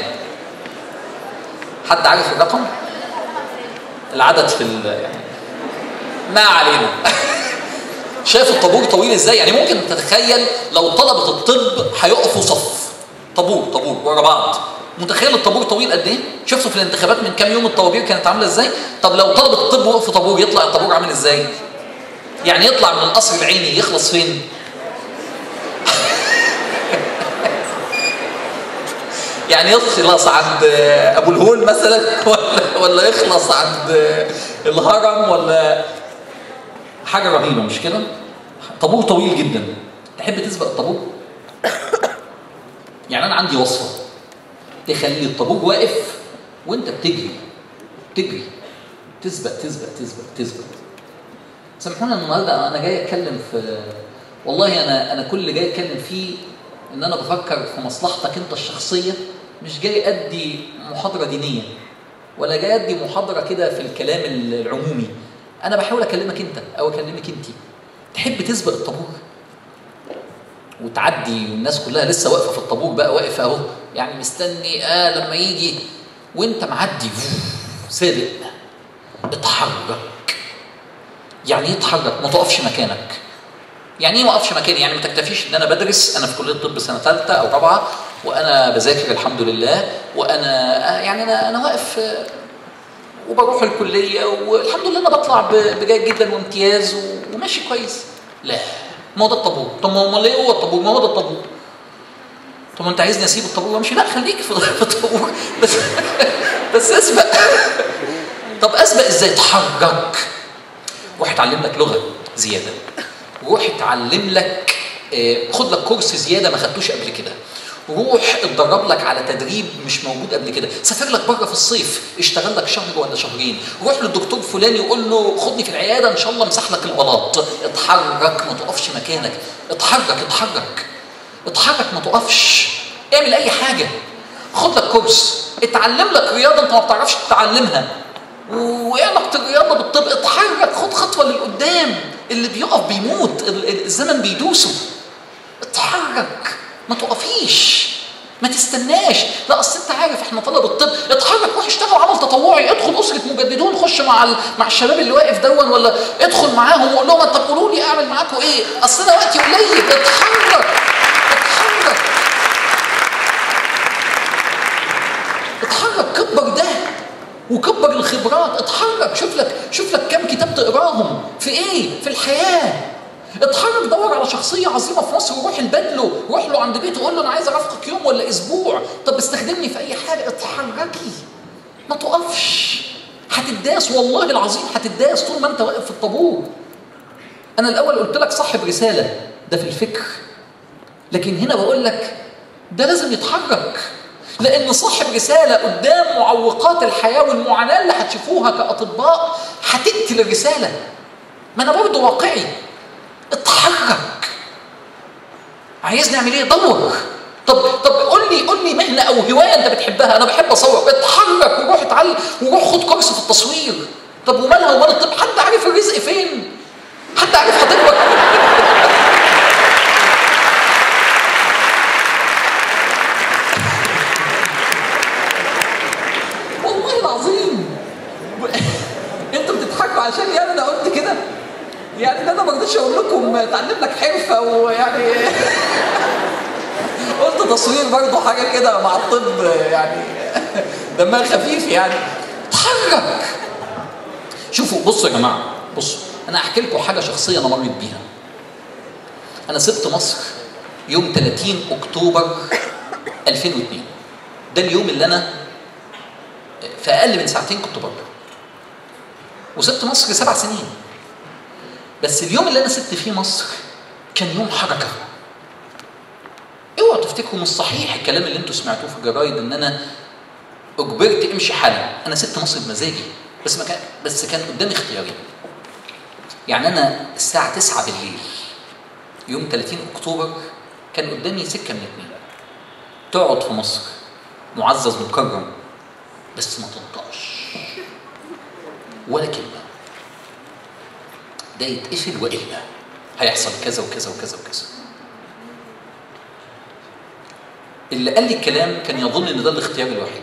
حد عارف الرقم العدد في ال... يعني ما علينا شايف الطابور طويل ازاي يعني ممكن تتخيل لو طلبه الطب هيقفوا صف طابور طابور ورا بعض متخيل الطابور طويل قد ايه شفتوا في الانتخابات من كام يوم الطوابير كانت عامله ازاي طب لو طلبه الطب وقفوا طابور يطلع الطابور عامل ازاي يعني يطلع من القصر العيني يخلص فين يعني يخلص عند ابو الهول مثلا ولا ولا يخلص عند الهرم ولا حاجه رهيبه مش كده طابور طويل جدا تحب تسبق الطابور يعني انا عندي وصفه تخلي الطابور واقف وانت بتجري تجري تسبق تسبق تسبق تسبق سامحونا النهارده انا جاي اتكلم في والله انا انا كل اللي جاي اتكلم فيه ان انا بفكر في مصلحتك انت الشخصيه مش جاي ادي محاضره دينيه ولا جاي ادي محاضره كده في الكلام العمومي انا بحاول اكلمك انت او اكلمك انت تحب تسبق الطابور وتعدي والناس كلها لسه واقفه في الطابور بقى واقف اهو يعني مستني اه لما يجي وانت معدي سابق اتحرك يعني ايه اتحرك ما تقفش مكانك يعني ايه ما اقفش مكاني يعني ما تكتفيش ان انا بدرس انا في كليه الطب سنه ثالثه او رابعه وانا بذاكر الحمد لله وانا يعني انا انا واقف آه، وبروح الكليه والحمد لله انا بطلع ب- بجيد جدا وامتياز و- وماشي كويس لا ما هو ده الطابور طب ما هو امال ايه هو الطابور ما هو ده الطابور طب ما انت عايزني اسيب الطابور وامشي لا خليك في في الطابور بس بس اسبق طب اسبق ازاي اتحرك روح اتعلم لك لغه زياده روح اتعلم لك آه، خد لك كورس زياده ما خدتوش قبل كده روح اتدرب لك على تدريب مش موجود قبل كده سافر لك بره في الصيف اشتغل لك شهر ولا شهرين روح للدكتور فلاني وقول له خدني في العياده ان شاء الله امسح لك البلاط اتحرك ما تقفش مكانك اتحرك اتحرك اتحرك ما تقفش اعمل اي حاجه خد لك كورس اتعلم لك رياضه انت ما بتعرفش تتعلمها وايه علاقه الرياضه بالطب اتحرك خد خطوه للقدام اللي بيقف بيموت ال- ال- الزمن بيدوسه اتحرك ما تقفيش ما تستناش لا اصل انت عارف احنا طلب الطب اتحرك روح اشتغل عمل تطوعي ادخل اسره مجددون خش مع ال... مع الشباب اللي واقف دون ولا ادخل معاهم وقول لهم طب قولوا لي اعمل معاكم ايه اصل انا وقتي قليل اتحرك اتحرك اتحرك كبر ده وكبر الخبرات اتحرك شوف لك شوف لك كم كتاب تقراهم في ايه في الحياه اتحرك دور على شخصيه عظيمه في مصر وروح البدله روح له عند بيته قول له انا عايز ارافقك يوم ولا اسبوع طب استخدمني في اي حاجه اتحركي ما تقفش هتداس والله العظيم هتداس طول ما انت واقف في الطابور انا الاول قلت لك صاحب رساله ده في الفكر لكن هنا بقول لك ده لازم يتحرك لان صاحب رساله قدام معوقات الحياه والمعاناه اللي هتشوفوها كاطباء هتقتل الرساله ما انا برضه واقعي اتحرك عايز نعمل ايه دور طب طب قول لي قول لي مهنه او هوايه انت بتحبها انا بحب اصور اتحرك وروح اتعلم وروح خد كورس في التصوير طب ومالها ومال الطب حد عارف الرزق فين حد عارف هتكبر والله العظيم انتوا بتضحكوا عشان يعني انا قلت كده يعني انا ما رضيتش اقول لكم اتعلم لك حرفه ويعني قلت تصوير برضه حاجه كده مع الطب يعني دمها خفيف يعني اتحرك شوفوا بصوا يا جماعه بصوا انا احكي لكم حاجه شخصيه انا مريت بيها انا سبت مصر يوم 30 اكتوبر 2002 ده اليوم اللي انا في اقل من ساعتين كنت بره وسبت مصر سبع سنين بس اليوم اللي انا سبت فيه مصر كان يوم حركه اوعوا تفتكروا مش صحيح الكلام اللي انتوا سمعتوه في الجرايد ان انا اجبرت امشي حالا انا سبت مصر بمزاجي بس ما كان بس كان قدامي اختيارين يعني انا الساعه 9 بالليل يوم 30 اكتوبر كان قدامي سكه من اتنين تقعد في مصر معزز مكرم بس ما تنطقش ولا كلمه ده يتقفل والا هيحصل كذا وكذا وكذا وكذا اللي قال لي الكلام كان يظن ان ده الاختيار الوحيد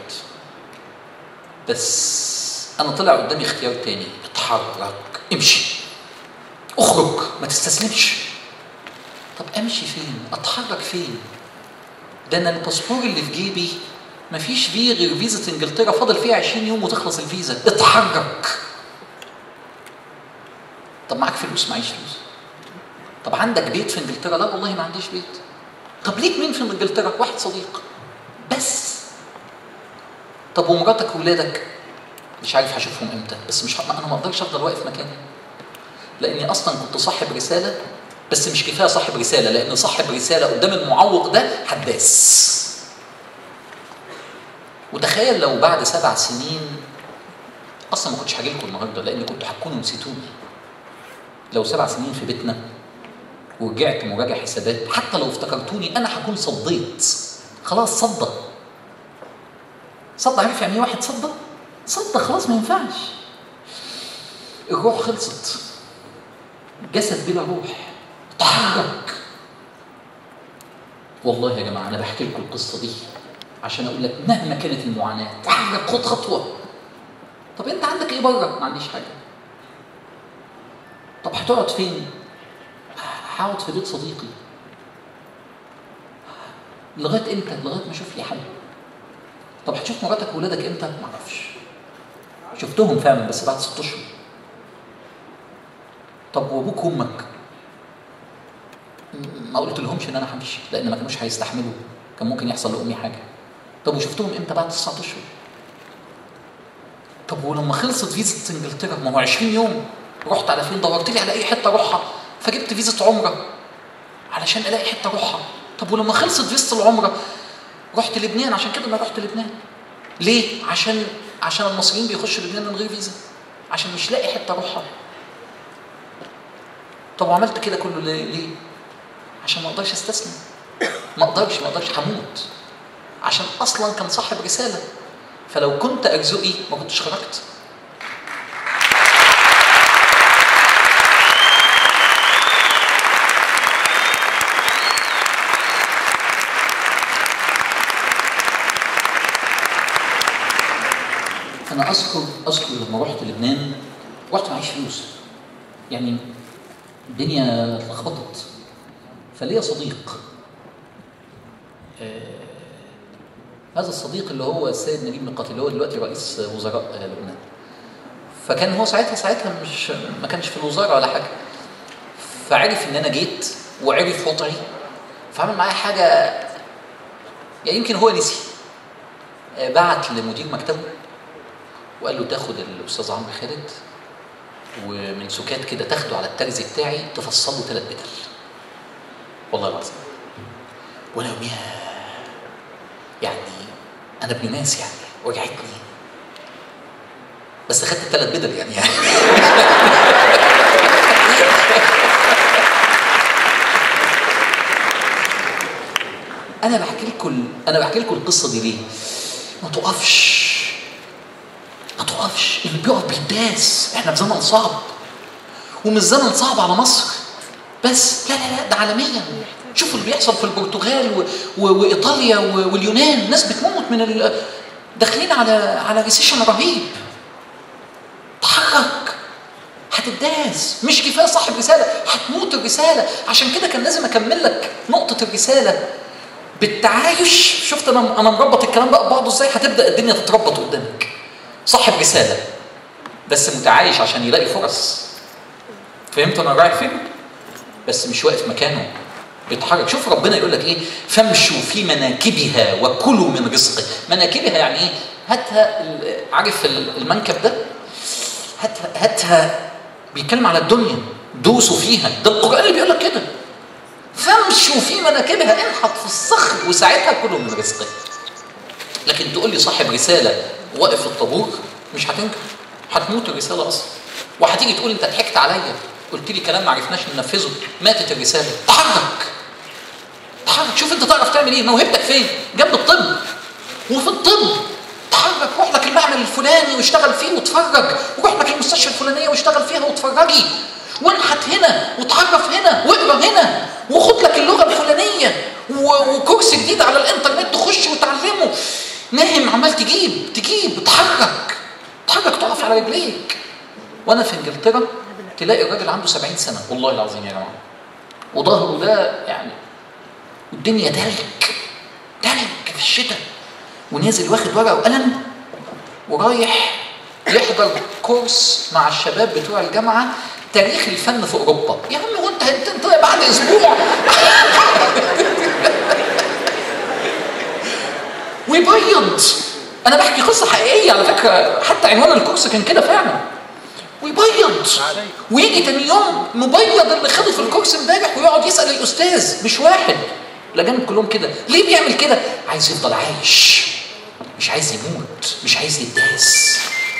بس انا طلع قدامي اختيار تاني اتحرك امشي اخرج ما تستسلمش طب امشي فين اتحرك فين ده انا الباسبور اللي في جيبي مفيش فيه غير فيزا انجلترا فاضل فيها 20 يوم وتخلص الفيزا اتحرك طب معاك فلوس معيش فلوس طب عندك بيت في انجلترا لا والله ما عنديش بيت طب ليك مين في انجلترا واحد صديق بس طب ومراتك وولادك مش عارف هشوفهم امتى بس مش ه... انا ما اقدرش افضل واقف مكاني لاني اصلا كنت صاحب رساله بس مش كفايه صاحب رساله لان صاحب رساله قدام المعوق ده حداس وتخيل لو بعد سبع سنين اصلا ما كنتش هاجي لكم النهارده لان كنتوا هتكونوا نسيتوني لو سبع سنين في بيتنا ورجعت مراجع حسابات حتى لو افتكرتوني انا هكون صديت خلاص صدى صدى عارف يعني ايه واحد صدى؟ صدى خلاص ما ينفعش الروح خلصت جسد بلا روح تحرك والله يا جماعه انا بحكي لكم القصه دي عشان اقول لك مهما كانت المعاناه تحرك خد خطوه طب انت عندك ايه بره؟ ما عنديش حاجه طب هتقعد فين؟ هقعد في بيت صديقي لغايه امتى؟ لغايه ما اشوف لي حل طب هتشوف مراتك وولادك امتى؟ ما اعرفش شفتهم فعلا بس بعد ست اشهر طب وابوك وامك؟ ما قلت لهمش ان انا همشي لان ما كانوش هيستحملوا كان ممكن يحصل لامي حاجه طب وشفتهم امتى بعد 9 اشهر طب ولما خلصت فيزا انجلترا ما هو 20 يوم رحت على فين دورت لي على اي حته اروحها فجبت فيزا عمره علشان الاقي حته اروحها طب ولما خلصت فيزا العمره رحت لبنان عشان كده انا رحت لبنان ليه عشان عشان المصريين بيخشوا لبنان من غير فيزا عشان مش لاقي حته اروحها طب وعملت كده كله ليه؟ ليه؟ عشان ما اقدرش استسلم ما اقدرش ما اقدرش هموت عشان اصلا كان صاحب رساله فلو كنت ارزقي ما كنتش خرجت انا اذكر اذكر لما رحت لبنان رحت معيش فلوس يعني الدنيا اتلخبطت فليا صديق آه هذا الصديق اللي هو السيد نجيب مقاتل اللي هو دلوقتي رئيس وزراء آه لبنان فكان هو ساعتها ساعتها مش ما كانش في الوزاره ولا حاجه فعرف ان انا جيت وعرف وضعي فعمل معايا حاجه يعني يمكن هو نسي آه، بعت لمدير مكتبه وقال له تاخد الاستاذ عمرو خالد ومن سكات كده تاخده على الترزي بتاعي تفصل له ثلاث بدل والله العظيم وانا يوميها يعني انا ابن ناس يعني وجعتني بس خدت الثلاث بدل يعني, يعني انا بحكي لكم انا بحكي لكم القصه دي ليه؟ ما تقفش ما تقفش اللي بيقف بيداس احنا في زمن صعب ومش زمن صعب على مصر بس لا لا لا ده عالميا شوفوا اللي بيحصل في البرتغال و... و... وايطاليا و... واليونان ناس بتموت من ال... داخلين على على ريسيشن رهيب تحرك هتداس مش كفايه صاحب رساله هتموت الرساله عشان كده كان لازم اكمل لك نقطه الرساله بالتعايش شفت انا انا مربط الكلام بقى ببعضه ازاي هتبدا الدنيا تتربط قدامك صاحب رساله بس متعايش عشان يلاقي فرص فهمت انا رايح فين بس مش واقف مكانه بيتحرك شوف ربنا يقول لك ايه فامشوا في مناكبها وكلوا من رزقه مناكبها يعني ايه هاتها ال- عارف ال- المنكب ده هاتها هاتها بيتكلم على الدنيا دوسوا فيها ده القران اللي بيقول لك كده فامشوا في مناكبها انحط في الصخر وساعتها كلوا من رزقه لكن تقول لي صاحب رساله واقف في الطابور مش هتنجح هتموت الرساله اصلا وهتيجي تقول انت ضحكت عليا قلت لي كلام ما عرفناش ننفذه ماتت الرساله تحرك تحرك شوف انت تعرف تعمل ايه موهبتك فين جنب الطب وفي الطب تحرك روح لك المعمل الفلاني واشتغل فيه واتفرج وروح لك المستشفى الفلانيه واشتغل فيها واتفرجي وانحت هنا وتعرف هنا واقرا هنا وخد لك اللغه الفلانيه و- وكورس جديد على الانترنت تخش وتعلمه ناهم عمال تجيب تجيب تحرك تحرك تقف على رجليك وانا في انجلترا تلاقي الراجل عنده 70 سنه والله العظيم يا جماعه وظهره ده يعني والدنيا تلج تلج في الشتاء ونازل واخد ورقه وقلم ورايح يحضر كورس مع الشباب بتوع الجامعه تاريخ الفن في اوروبا يا عم هو انت انت انت بعد اسبوع ويبيض انا بحكي قصه حقيقيه على فكره حتى عنوان الكورس كان كده فعلا ويبيض ويجي تاني يوم مبيض اللي خده في الكورس امبارح ويقعد يسال الاستاذ مش واحد الاجانب كلهم كده ليه بيعمل كده عايز يفضل عايش مش عايز يموت مش عايز يداس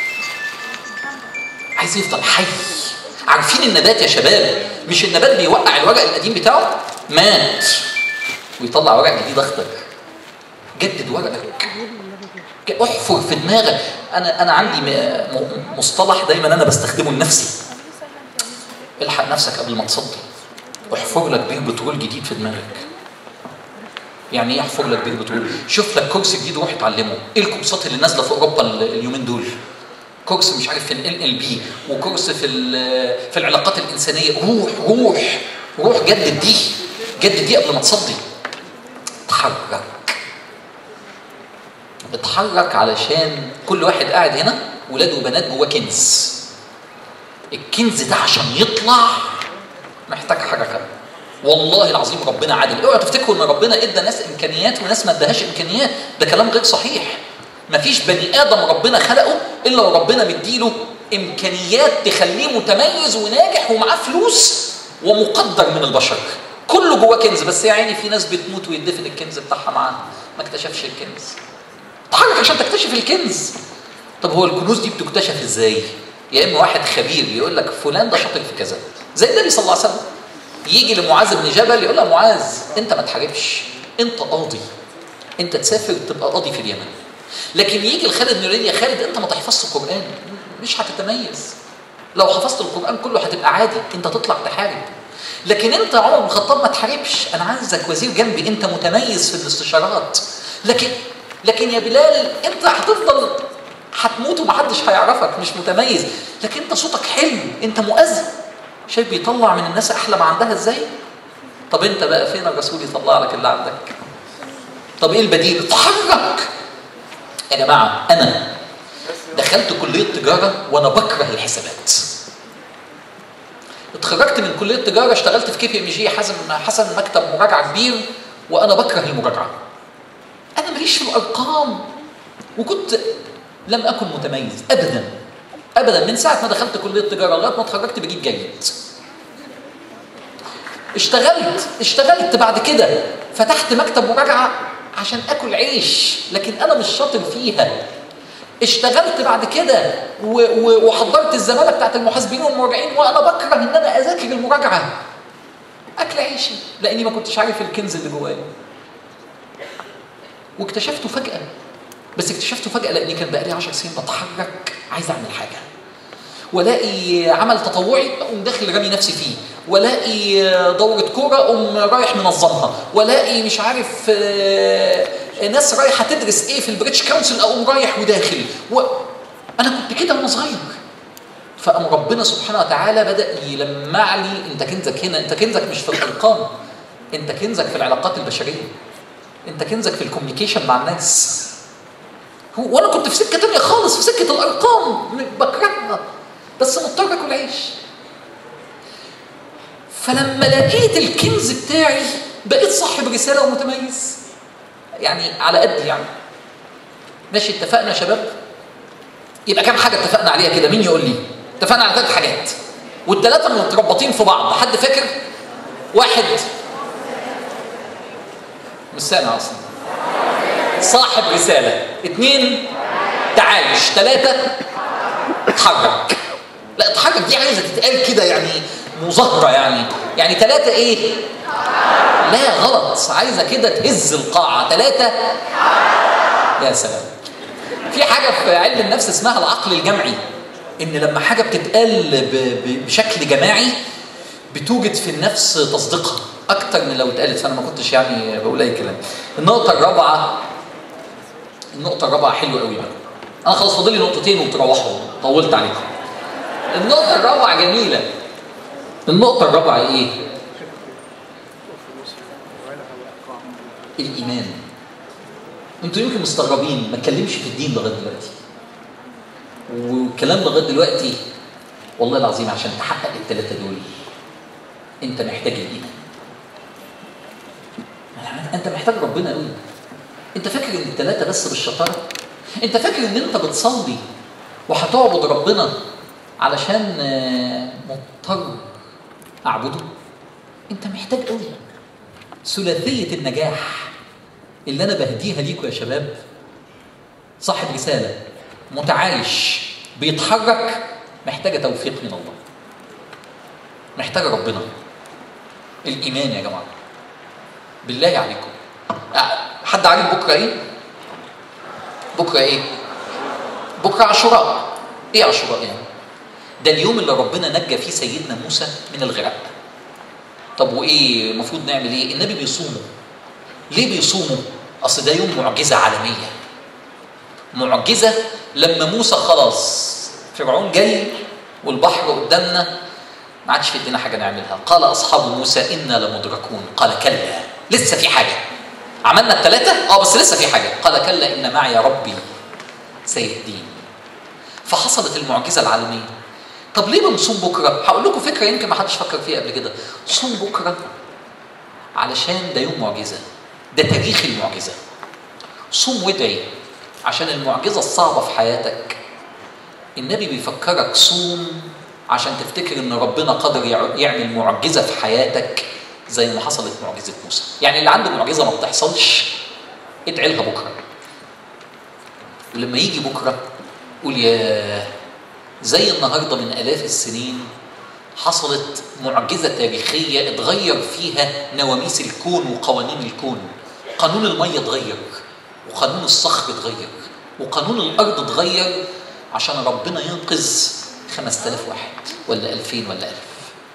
عايز يفضل حي عارفين النبات يا شباب مش النبات بيوقع الورق القديم بتاعه مات ويطلع ورق جديد اخضر جدد ورقك احفر في دماغك انا انا عندي م- م- مصطلح دايما انا بستخدمه لنفسي الحق نفسك قبل ما تصدي احفر لك بير بترول جديد في دماغك يعني ايه احفر لك بير بترول شوف لك كورس جديد روح اتعلمه ايه الكورسات اللي نازله في اوروبا ال- اليومين دول كورس مش عارف في ال ال بي وكورس في ال- في العلاقات الانسانيه روح روح روح جدد دي جدد دي قبل ما تصدي اتحرك اتحرك علشان كل واحد قاعد هنا ولاد وبنات جواه كنز الكنز ده عشان يطلع محتاج حركه والله العظيم ربنا عادل اوعوا تفتكروا ان ربنا ادى ناس امكانيات وناس ما اداهاش امكانيات ده كلام غير صحيح مفيش بني ادم ربنا خلقه الا وربنا مديله امكانيات تخليه متميز وناجح ومعاه فلوس ومقدر من البشر كله جواه كنز بس يا عيني في ناس بتموت ويدفن الكنز بتاعها معاه ما اكتشفش الكنز اتحرك عشان تكتشف الكنز طب هو الكنوز دي بتكتشف ازاي يا اما واحد خبير يقول لك فلان ده شاطر في كذا زي النبي صلى الله عليه وسلم يجي لمعاذ بن جبل يقول له معاذ انت ما تحاربش انت قاضي انت تسافر تبقى قاضي في اليمن لكن يجي لخالد بن الوليد يا خالد انت ما تحفظش القران مش هتتميز لو حفظت القران كله هتبقى عادي انت تطلع تحارب لكن انت يا عمر بن الخطاب ما تحاربش انا عايزك وزير جنبي انت متميز في الاستشارات لكن لكن يا بلال انت هتفضل هتموت ومحدش هيعرفك مش متميز لكن انت صوتك حلو انت مؤذن شايف بيطلع من الناس احلى ما عندها ازاي طب انت بقى فين الرسول يطلع لك اللي عندك طب ايه البديل اتحرك يا جماعه انا دخلت كليه تجاره وانا بكره الحسابات اتخرجت من كليه التجاره اشتغلت في كي بي ام جي حسن حسن مكتب مراجعه كبير وانا بكره المراجعه انا ماليش في الارقام وكنت لم اكن متميز ابدا ابدا من ساعه ما دخلت كليه التجاره لغايه ما اتخرجت بجيب جيد اشتغلت اشتغلت بعد كده فتحت مكتب مراجعه عشان اكل عيش لكن انا مش شاطر فيها اشتغلت بعد كده و- و- وحضرت الزماله بتاعت المحاسبين والمراجعين وانا بكره ان انا اذاكر المراجعه اكل عيشي لاني ما كنتش عارف الكنز اللي جوايا واكتشفته فجاه بس اكتشفته فجاه لاني كان بقالي 10 سنين بتحرك عايز اعمل حاجه والاقي عمل تطوعي اقوم داخل رامي نفسي فيه والاقي دوره كوره اقوم رايح منظمها والاقي مش عارف آه، ناس رايحه تدرس ايه في البريتش كونسل اقوم رايح وداخل و... انا كنت كده وانا صغير فقام ربنا سبحانه وتعالى بدا يلمع لي انت كنزك هنا انت كنزك مش في الارقام انت كنزك في العلاقات البشريه انت كنزك في الكوميونيكيشن مع الناس هو- وانا كنت في سكه تانية خالص في سكه الارقام م- بكرهها بس مضطر اكل عيش فلما لقيت الكنز بتاعي بقيت صاحب رساله ومتميز يعني على قد يعني ماشي اتفقنا يا شباب يبقى كام حاجه اتفقنا عليها كده مين يقول لي اتفقنا على ثلاث حاجات والثلاثه متربطين في بعض حد فاكر واحد مش سامع اصلا صاحب رساله اثنين تعايش ثلاثه اتحرك لا اتحرك دي عايزه تتقال كده يعني مظاهره يعني يعني ثلاثه ايه لا غلط عايزه كده تهز القاعه ثلاثه يا سلام في حاجه في علم النفس اسمها العقل الجمعي ان لما حاجه بتتقال ب- ب- بشكل جماعي بتوجد في النفس تصديقها اكتر من لو اتقالت فانا ما كنتش يعني بقول اي كلام النقطه الرابعه النقطه الرابعه حلوه قوي بقى انا خلاص فاضل لي نقطتين وتروحوا طولت عليكم النقطه الرابعه جميله النقطه الرابعه ايه الايمان انتوا يمكن مستغربين ما اتكلمش في الدين لغايه دلوقتي والكلام لغايه دلوقتي والله العظيم عشان تحقق الثلاثه دول انت محتاج الايمان انت محتاج ربنا قوي انت فاكر ان الثلاثه بس بالشطاره انت فاكر ان انت بتصلي وهتعبد ربنا علشان آه، مضطر اعبده انت محتاج قوي ثلاثيه النجاح اللي انا بهديها ليكم يا شباب صاحب رساله متعايش بيتحرك محتاجه توفيق من الله محتاجه ربنا الايمان يا جماعه بالله عليكم آه، حد عارف بكره ايه بكره ايه بكره عاشوراء ايه عاشوراء يعني ده اليوم اللي ربنا نجى فيه سيدنا موسى من الغرق طب وايه المفروض نعمل ايه النبي بيصوموا ليه بيصوموا اصل ده يوم معجزه عالميه معجزه لما موسى خلاص فرعون جاي والبحر قدامنا ما عادش في ايدينا حاجه نعملها قال اصحاب موسى انا لمدركون قال كلا لسه في حاجه عملنا الثلاثه اه بس لسه في حاجه قال كلا ان معي ربي سيهدين فحصلت المعجزه العالميه طب ليه بنصوم بكره هقول لكم فكره يمكن ما حدش فكر فيها قبل كده صوم بكره علشان ده يوم معجزه ده تاريخ المعجزه صوم وادعي عشان المعجزه الصعبه في حياتك النبي بيفكرك صوم عشان تفتكر ان ربنا قادر يع- يعمل معجزه في حياتك زي ما حصلت معجزه موسى يعني اللي عنده معجزه ما بتحصلش ادعي لها بكره ولما يجي بكره قول يا زي النهارده من الاف السنين حصلت معجزه تاريخيه اتغير فيها نواميس الكون وقوانين الكون قانون الميه اتغير وقانون الصخر اتغير وقانون الارض اتغير عشان ربنا ينقذ 5000 واحد ولا 2000 ولا 1000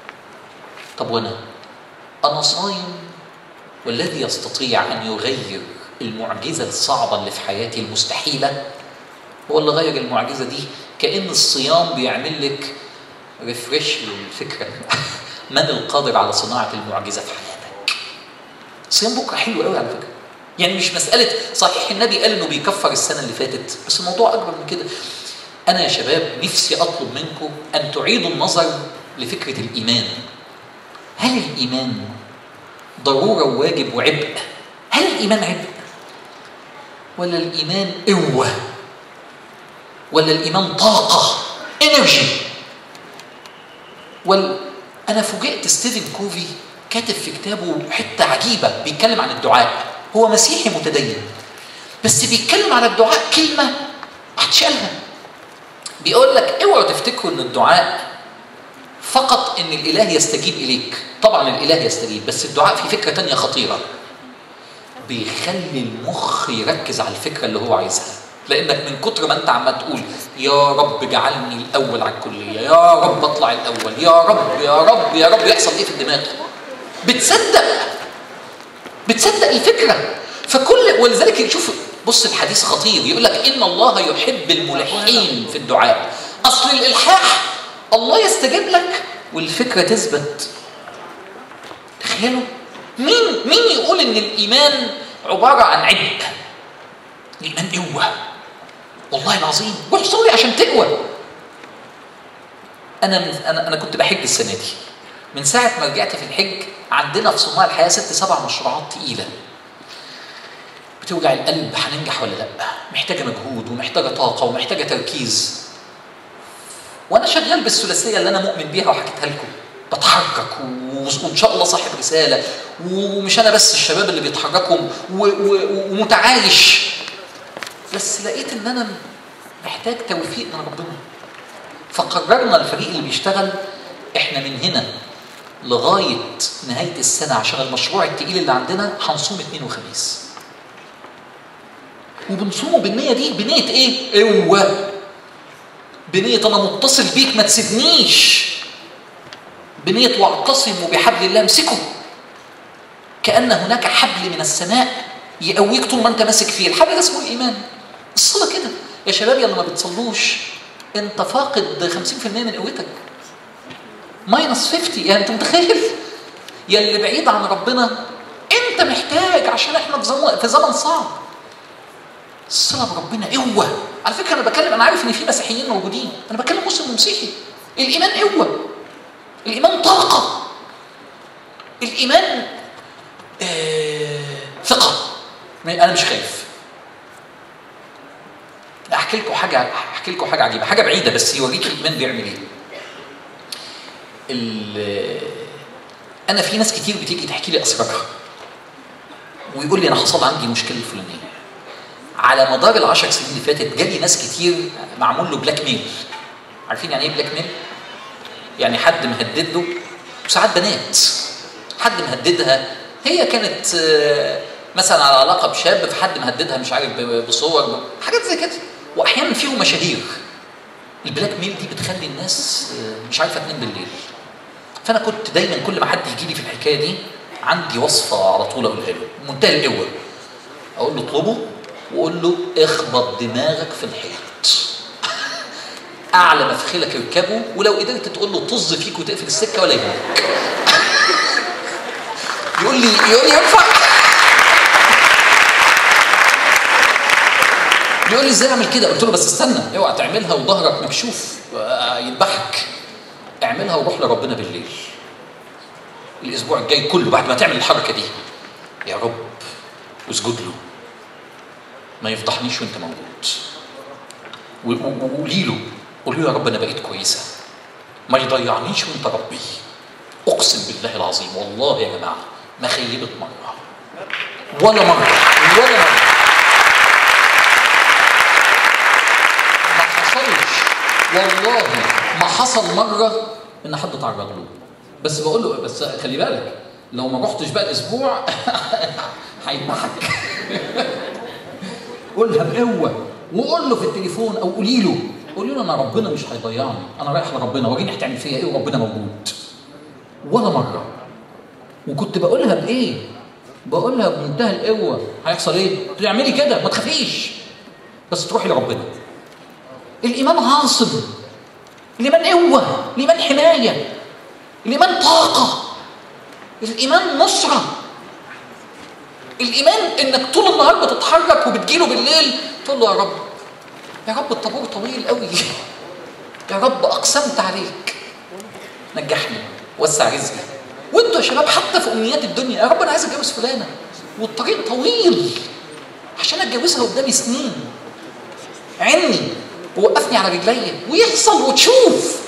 طب وانا انا صايم والذي يستطيع ان يغير المعجزه الصعبه اللي في حياتي المستحيله هو اللي غير المعجزه دي كان الصيام بيعمل لك ريفرش للفكره من القادر على صناعه المعجزه في حياتك صيام بكره حلو قوي على فكره يعني مش مساله صحيح النبي قال انه بيكفر السنه اللي فاتت بس الموضوع اكبر من كده انا يا شباب نفسي اطلب منكم ان تعيدوا النظر لفكره الايمان هل الايمان ضروره وواجب وعبء هل الايمان عبء ولا الايمان قوه ولا الايمان طاقه انرجي وال انا فوجئت ستيفن كوفي كاتب في كتابه حته عجيبه بيتكلم عن الدعاء هو مسيحي متدين بس بيتكلم على الدعاء كلمه هتشالها بيقول لك اوعوا تفتكروا ان الدعاء فقط ان الاله يستجيب اليك طبعا الاله يستجيب بس الدعاء في فكره تانية خطيره بيخلي المخ يركز على الفكره اللي هو عايزها لانك من كتر ما انت عمال تقول يا رب جعلني الاول على الكليه يا رب اطلع الاول يا رب يا رب يا رب يحصل ايه في الدماغ بتصدق بتصدق الفكره فكل ولذلك شوف بص الحديث خطير يقول لك ان الله يحب الملحين في الدعاء اصل الالحاح الله يستجيب لك والفكره تثبت تخيلوا مين مين يقول ان الايمان عباره عن عبء الايمان قوه والله العظيم روح صلي عشان تقوى انا من انا انا كنت بحج السنه دي من ساعه ما رجعت في الحج عندنا في صناع الحياه ست سبع مشروعات تقيله بتوجع القلب هننجح ولا لا محتاجه مجهود ومحتاجه طاقه ومحتاجه تركيز وانا شغال بالثلاثيه اللي انا مؤمن بيها وحكيتها لكم بتحرك وان شاء الله صاحب رساله ومش انا بس الشباب اللي بيتحركوا ومتعايش بس لقيت ان انا محتاج توفيق من ربنا فقررنا الفريق اللي بيشتغل احنا من هنا لغايه نهايه السنه عشان المشروع التقيل اللي عندنا هنصوم اثنين وخميس وبنصومه بالنيه دي بنيه ايه؟ قوه بنيه انا متصل بيك ما تسيبنيش بنيه واعتصموا بحبل الله امسكه كان هناك حبل من السماء يقويك طول ما انت ماسك فيه الحبل ده اسمه الايمان الصلاه كده يا شباب يلا ما بتصلوش انت فاقد 50% من قوتك ماينس 50 يعني انت متخيل يا اللي بعيد عن ربنا انت محتاج عشان احنا في زمن صعب الصله بربنا قوه على فكره انا بتكلم انا عارف ان في مسيحيين موجودين انا بتكلم مسلم ومسيحي الايمان قوه الايمان طاقه الايمان آه ثقه انا مش خايف احكي لكم حاجه احكي لكم حاجه عجيبه حاجه بعيده بس يوريك الايمان بيعمل ايه انا في ناس كتير بتيجي تحكي لي اسرارها ويقول لي انا حصل عندي مشكله الفلانيه على مدار العشر سنين اللي فاتت جالي ناس كتير معمول له بلاك ميل عارفين يعني ايه بلاك ميل يعني حد مهدد له وساعات بنات حد مهددها هي كانت مثلا على علاقه بشاب فحد مهددها مش عارف بصور حاجات زي كده واحيانا فيهم مشاهير البلاك ميل دي بتخلي الناس مش عارفه تنام بالليل فانا كنت دايما كل ما حد يجي لي في الحكايه دي عندي وصفه على طول اقولها له منتهى القوه اقول له اطلبه وقول له اخبط دماغك في الحيط اعلى مفخلك اركبه ولو قدرت تقول له طز فيك وتقفل السكه ولا يهمك يقول لي يقول لي ينفع بيقول لي ازاي اعمل كده؟ قلت له بس استنى اوعى تعملها وظهرك مكشوف يذبحك اعملها وروح لربنا بالليل الاسبوع الجاي كله بعد ما تعمل الحركه دي يا رب اسجد له ما يفضحنيش وانت موجود وقولي له قولي له يا رب انا بقيت كويسه ما يضيعنيش وانت ربي اقسم بالله العظيم والله يا جماعه ما خيبت مره ولا مره ولا مره ما حصلش والله ما حصل مره ان حد تعرض له بس بقول له بس خلي بالك لو ما رحتش بقى الاسبوع هيذبحك قولها بقوه وقول له في التليفون او قولي له قولي له انا ربنا مش هيضيعني انا رايح لربنا وريني هتعمل فيا ايه وربنا موجود ولا مره وكنت بقولها بايه بقولها بمنتهى القوه هيحصل ايه تعملي كده ما تخافيش بس تروحي لربنا الايمان عاصم الايمان قوه الايمان حمايه الايمان طاقه الايمان نصره الايمان انك طول النهار بتتحرك وبتجيله بالليل تقول له يا رب يا رب الطابور طويل قوي يا رب اقسمت عليك نجحني وسع رزقي وانتوا يا شباب حتى في امنيات الدنيا يا رب انا عايز اتجوز فلانه والطريق طويل عشان اتجوزها قدامي سنين عني ووقفني على رجليا ويحصل وتشوف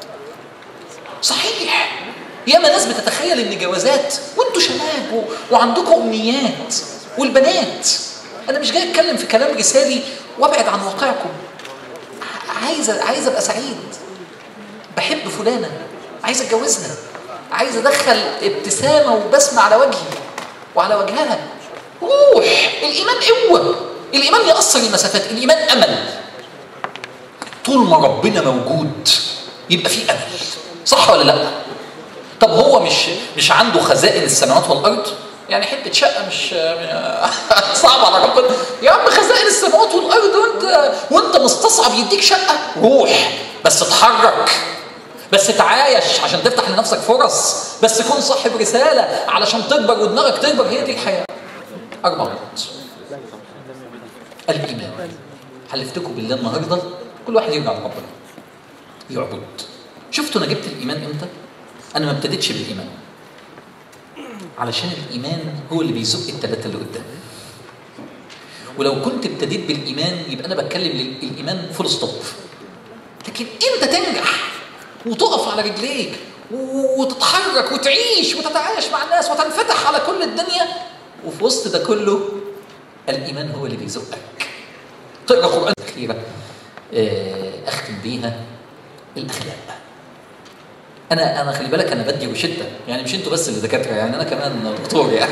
صحيح ياما ناس بتتخيل ان جوازات وانتوا شباب و... وعندكم امنيات والبنات انا مش جاي اتكلم في كلام رسالي وابعد عن واقعكم عايز عايز ابقى سعيد بحب فلانه عايز اتجوزها عايز ادخل ابتسامه وبسمه على وجهي وعلى وجهها روح الايمان قوه الايمان يأثر المسافات الايمان امل طول ما ربنا موجود يبقى في امل صح ولا لا طب هو مش مش عنده خزائن السماوات والارض يعني حته شقه مش صعب على ربنا يا عم خزائن السماوات والارض وانت وانت مستصعب يديك شقه روح بس اتحرك بس تعايش عشان تفتح لنفسك فرص بس كن صاحب رساله علشان تكبر ودماغك تكبر هي دي الحياه اربع نقط الايمان حلفتكم بالله النهارده كل واحد يرجع لربنا يعبد شفتوا انا جبت الايمان امتى انا ما ابتديتش بالايمان علشان الايمان هو اللي بيزق الثلاثه اللي قدام ولو كنت ابتديت بالايمان يبقى انا بتكلم للايمان فول ستوب لكن انت تنجح وتقف على رجليك وتتحرك وتعيش وتتعايش مع الناس وتنفتح على كل الدنيا وفي وسط ده كله الايمان هو اللي بيزقك تقرا قران الاخيره اختم بيها الاخلاق انا انا خلي بالك انا بدي بشده يعني مش انتوا بس اللي دكاتره يعني انا كمان دكتور يعني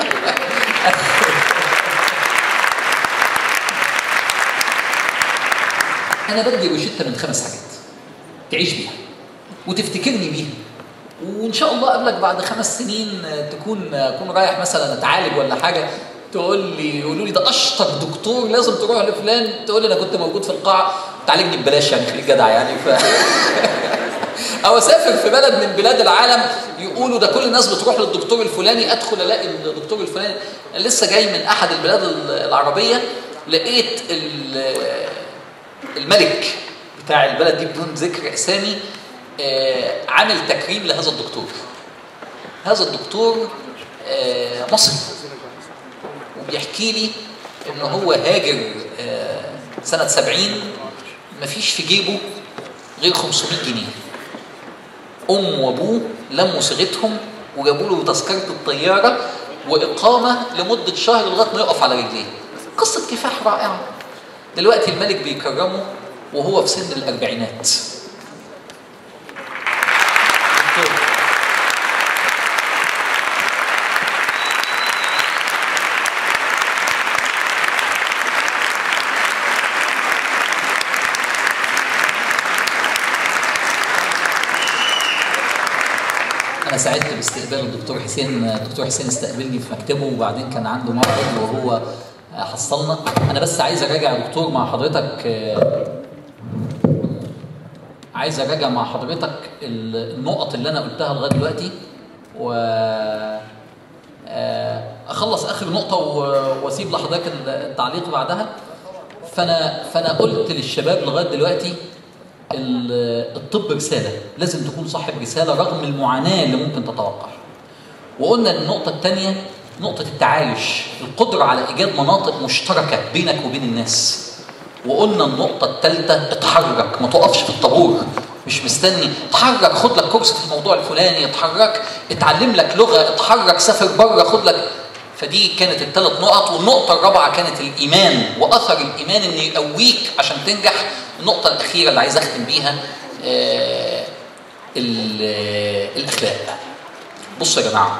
انا بدي بشده من خمس حاجات تعيش بيها وتفتكرني بيها وان شاء الله قبلك بعد خمس سنين تكون اكون رايح مثلا اتعالج ولا حاجه تقول لي يقولوا لي ده اشطر دكتور لازم تروح لفلان تقول لي انا كنت موجود في القاعه تعالجني ببلاش يعني خليك جدع يعني ف او اسافر في بلد من بلاد العالم يقولوا ده كل الناس بتروح للدكتور الفلاني ادخل الاقي الدكتور الفلاني انا لسه جاي من احد البلاد العربيه لقيت الملك بتاع البلد دي بدون ذكر اسامي عامل تكريم لهذا الدكتور هذا الدكتور مصري وبيحكي لي ان هو هاجر سنه 70 مفيش في جيبه غير 500 جنيه أم وأبوه لموا صيغتهم وجابوا له تذكرة الطيارة وإقامة لمدة شهر لغاية ما يقف على رجليه. قصة كفاح رائعة. دلوقتي الملك بيكرمه وهو في سن الأربعينات. انا سعدت باستقبال الدكتور حسين الدكتور حسين استقبلني في مكتبه وبعدين كان عنده معرض وهو حصلنا انا بس عايز اراجع يا دكتور مع حضرتك عايز اراجع مع حضرتك النقط اللي انا قلتها لغايه دلوقتي و اخلص اخر نقطه واسيب لحضرتك التعليق بعدها فانا فانا قلت للشباب لغايه دلوقتي الطب رساله لازم تكون صاحب رساله رغم المعاناه اللي ممكن تتوقع وقلنا النقطه الثانيه نقطه التعايش القدره على ايجاد مناطق مشتركه بينك وبين الناس وقلنا النقطه الثالثه اتحرك ما تقفش في الطابور مش مستني اتحرك خد لك كورس في الموضوع الفلاني اتحرك اتعلم لك لغه اتحرك سافر بره خد لك فدي كانت الثلاث نقط والنقطة الرابعة كانت الإيمان وأثر الإيمان إنه يقويك عشان تنجح النقطة الأخيرة اللي عايز أختم بيها آه الأخلاق بصوا يا جماعة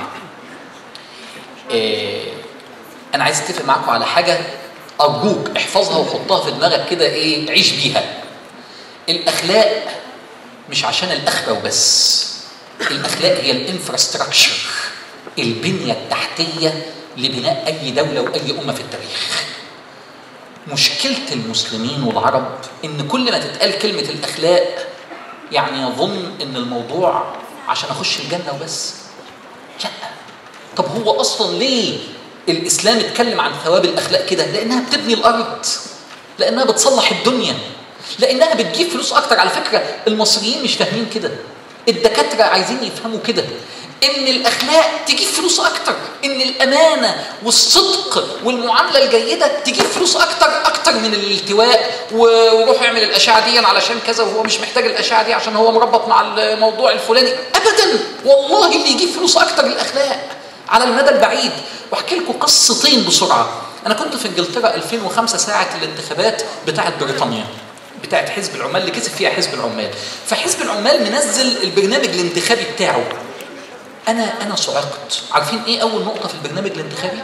آه أنا عايز أتفق معاكم على حاجة أرجوك احفظها وحطها في دماغك كده إيه عيش بيها الأخلاق مش عشان الآخرة وبس الأخلاق هي الانفراستراكشر البنية التحتية لبناء أي دولة وأي أمة في التاريخ مشكلة المسلمين والعرب إن كل ما تتقال كلمة الأخلاق يعني يظن إن الموضوع عشان أخش الجنة وبس لا طب هو أصلا ليه الإسلام اتكلم عن ثواب الأخلاق كده لأنها بتبني الأرض لأنها بتصلح الدنيا لأنها بتجيب فلوس أكتر على فكرة المصريين مش فاهمين كده الدكاتره عايزين يفهموا كده ان الاخلاق تجيب فلوس اكتر ان الامانه والصدق والمعامله الجيده تجيب فلوس اكتر اكتر من الالتواء و- وروح اعمل الاشعه دي علشان كذا وهو مش محتاج الاشعه دي عشان هو مربط مع الموضوع الفلاني ابدا والله اللي يجيب فلوس اكتر الاخلاق على المدى البعيد واحكي لكم قصتين بسرعه انا كنت في انجلترا 2005 ساعه الانتخابات بتاعه بريطانيا بتاعه حزب العمال اللي كسب فيها حزب العمال فحزب العمال منزل البرنامج الانتخابي بتاعه انا انا صعقت عارفين ايه اول نقطه في البرنامج الانتخابي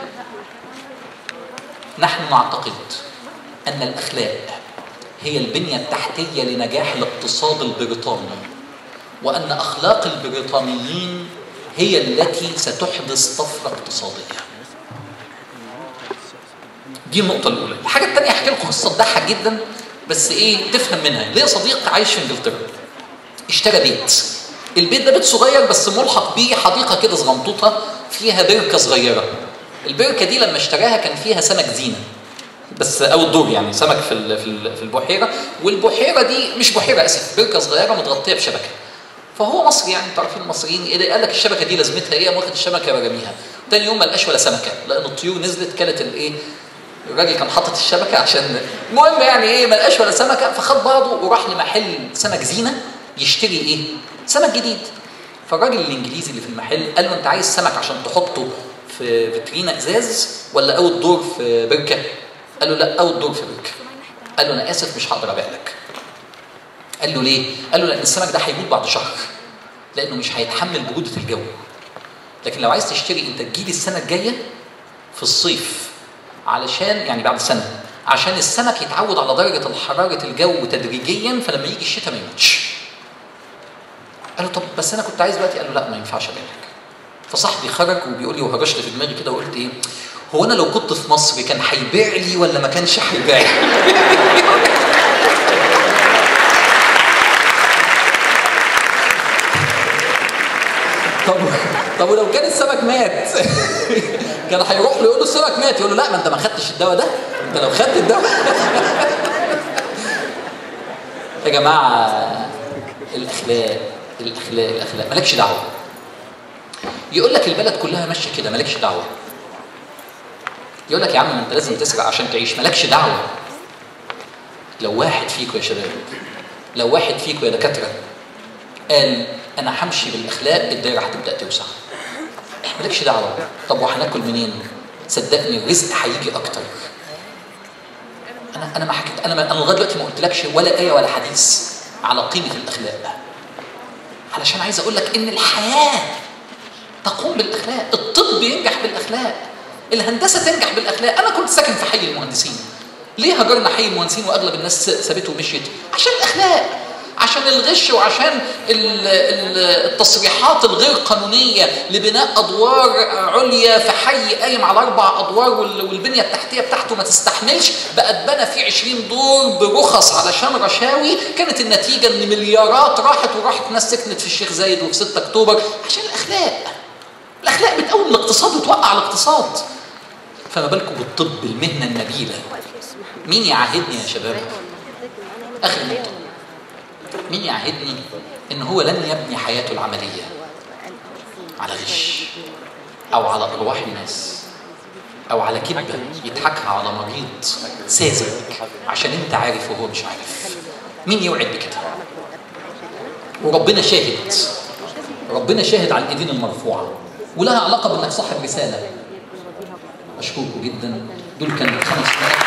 نحن نعتقد ان الاخلاق هي البنيه التحتيه لنجاح الاقتصاد البريطاني وان اخلاق البريطانيين هي التي ستحدث طفره اقتصاديه دي النقطة الأولى، الحاجة الثانية أحكي لكم قصة تضحك جدا بس إيه تفهم منها، ليا صديق عايش في إنجلترا اشترى بيت البيت ده بيت صغير بس ملحق بيه حديقه كده صغنطوطه فيها بركه صغيره البركه دي لما اشتراها كان فيها سمك زينه بس او الدور يعني سمك في ال- في ال- في البحيره والبحيره دي مش بحيره اسف بركه صغيره متغطيه بشبكه فهو مصري يعني انتوا عارفين المصريين ايه ده؟ قال لك الشبكه دي لازمتها ايه؟ قام واخد الشبكه ورميها تاني يوم ما لقاش ولا سمكه لان الطيور نزلت كلت الايه؟ الراجل كان حاطط الشبكه عشان المهم يعني ايه ما لقاش ولا سمكه فخد بعضه وراح لمحل سمك زينه يشتري ايه؟ سمك جديد فالراجل الانجليزي اللي في المحل قال له انت عايز سمك عشان تحطه في فيترينا ازاز ولا اول دور في بركه؟ قال له لا اول دور في بركه قال له انا اسف مش هقدر ابيع لك قال له ليه؟ قال له لان السمك ده هيموت بعد شهر لانه مش هيتحمل بروده الجو لكن لو عايز تشتري انت تجيلي السنه الجايه في الصيف علشان يعني بعد سنه عشان السمك يتعود على درجه الحراره الجو تدريجيا فلما يجي الشتاء ما يموتش قال له طب بس انا كنت عايز دلوقتي قال له لا ما ينفعش ابيع لك فصاحبي خرج وبيقول لي وهرش لي في دماغي كده وقلت ايه هو انا لو كنت في مصر كان هيبيع لي ولا ما كانش هيبيع لي طب طب ولو كان السمك مات كان هيروح له يقول له السمك مات يقول له لا ما انت ما خدتش الدواء ده انت لو خدت الدواء يا جماعه الاخلاق الاخلاق الاخلاق مالكش دعوه يقول لك البلد كلها ماشيه كده مالكش دعوه يقول لك يا عم ما انت لازم تسرق عشان تعيش مالكش دعوه لو واحد فيكم يا شباب لو واحد فيكم يا دكاتره قال انا همشي بالاخلاق الدايره هتبدا توسع مالكش دعوه طب وهناكل منين صدقني الرزق هيجي اكتر انا انا ما حكيت انا ما انا لغايه دلوقتي ما قلتلكش ولا ايه ولا حديث على قيمه الاخلاق علشان عايز اقول لك ان الحياه تقوم بالاخلاق الطب ينجح بالاخلاق الهندسه تنجح بالاخلاق انا كنت ساكن في حي المهندسين ليه هجرنا حي المهندسين واغلب الناس سابته ومشيت عشان الاخلاق عشان الغش وعشان ال- ال- التصريحات الغير قانونيه لبناء ادوار عليا في حي قايم على اربع ادوار وال- والبنيه التحتيه بتاعته ما تستحملش بقى اتبنى فيه 20 دور برخص علشان رشاوي كانت النتيجه ان مليارات راحت وراحت ناس سكنت في الشيخ زايد وفي 6 اكتوبر عشان الاخلاق الاخلاق بتقوم الاقتصاد وتوقع الاقتصاد فما بالكم بالطب المهنه النبيله مين يعاهدني يا شباب اخر نقطه مين يعهدني ان هو لن يبني حياته العمليه على غش او على ارواح الناس او على كذبه يضحكها على مريض ساذج عشان انت عارف وهو مش عارف مين يوعد بكده وربنا شاهد ربنا شاهد على الايدين المرفوعه ولها علاقه بانك صاحب رساله اشكركم جدا دول كانوا خمس نقط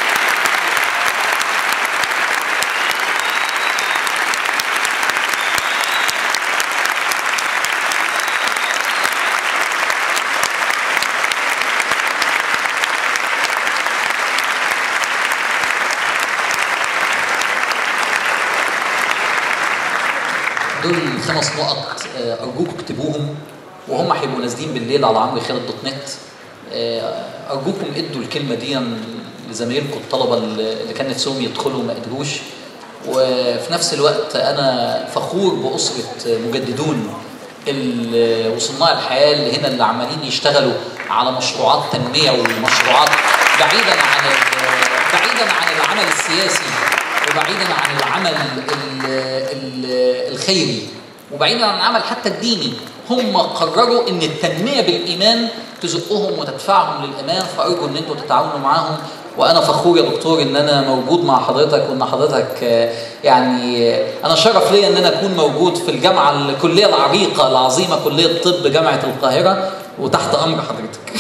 دول خمس نقط آه، ارجوكم اكتبوهم وهم هيبقوا نازلين بالليل على عمرو خالد دوت نت آه، ارجوكم ادوا الكلمه دي لزمايلكم الطلبه اللي كان نفسهم يدخلوا وما قدروش وفي نفس الوقت انا فخور باسره مجددون ال- وصناع الحياه اللي هنا اللي عمالين يشتغلوا على مشروعات تنميه ومشروعات بعيدا عن ال- بعيدا عن العمل السياسي وبعيدا عن العمل ال- ال- الخيري وبعيدا عن العمل حتى الديني هم قرروا ان التنميه بالايمان تزقهم وتدفعهم للامان فارجو ان انتم تتعاونوا معاهم وانا فخور يا دكتور ان انا موجود مع حضرتك وان حضرتك آه، يعني آه، انا شرف ليا ان انا اكون موجود في الجامعه الكليه العريقه العظيمه كليه الطب جامعه القاهره وتحت امر حضرتك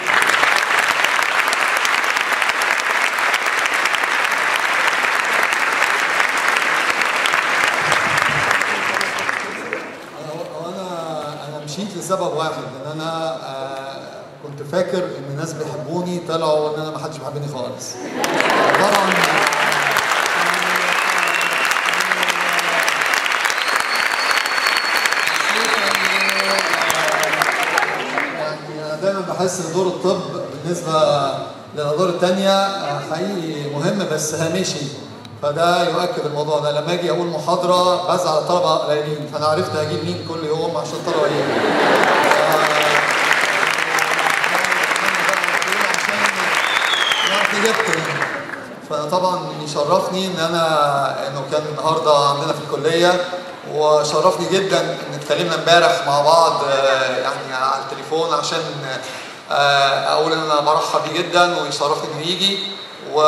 هو انا انا مشيت لسبب واحد ان انا آه، كنت فاكر ان الناس بيحبوني طلعوا ان انا ما حدش بيحبني خالص طبعا يعني انا دايما بحس ان دور الطب بالنسبه للادوار الثانيه حقيقي مهم بس هامشي فده يؤكد الموضوع ده لما اجي اقول محاضره بزعل الطلبه قليلين فانا عرفت هجيب مين كل يوم عشان الطلبه يجوا عشان فطبعا يشرفني ان انا انه كان النهارده عندنا في الكليه وشرفني جدا ان اتكلمنا امبارح مع بعض آه، يعني على التليفون عشان آه، اقول ان انا برحب بيه جدا ويشرفني انه يجي و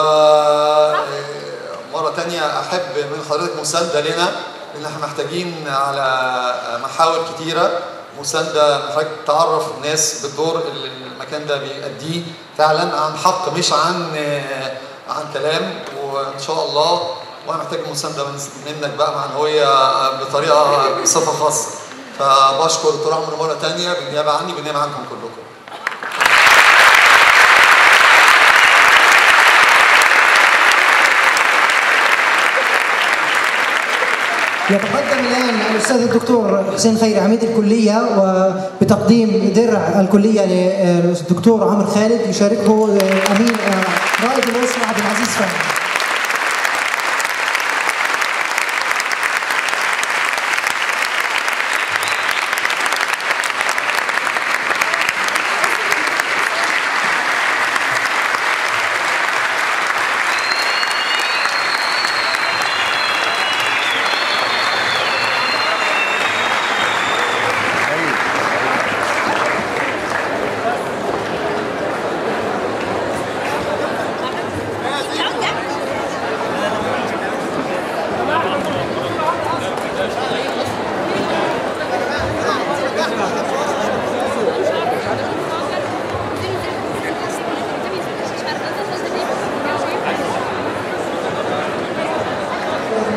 مرة تانية أحب من حضرتك مساندة لنا لأن احنا محتاجين على محاور كتيرة مساندة محتاج تعرف الناس بالدور اللي المكان ده بيأديه فعلا عن حق مش عن عن كلام وإن شاء الله وأنا محتاج مساندة من- منك بقى مع الهوية بطريقة بصفة خاصة فبشكر دكتور عمرو مرة تانية بالنيابة عني بالنيابة عنكم كلكم يتقدم الآن الأستاذ الدكتور حسين خيري عميد الكلية وبتقديم درع الكلية للدكتور عمرو خالد يشاركه أمين رائد الأسرة عبد العزيز فهمي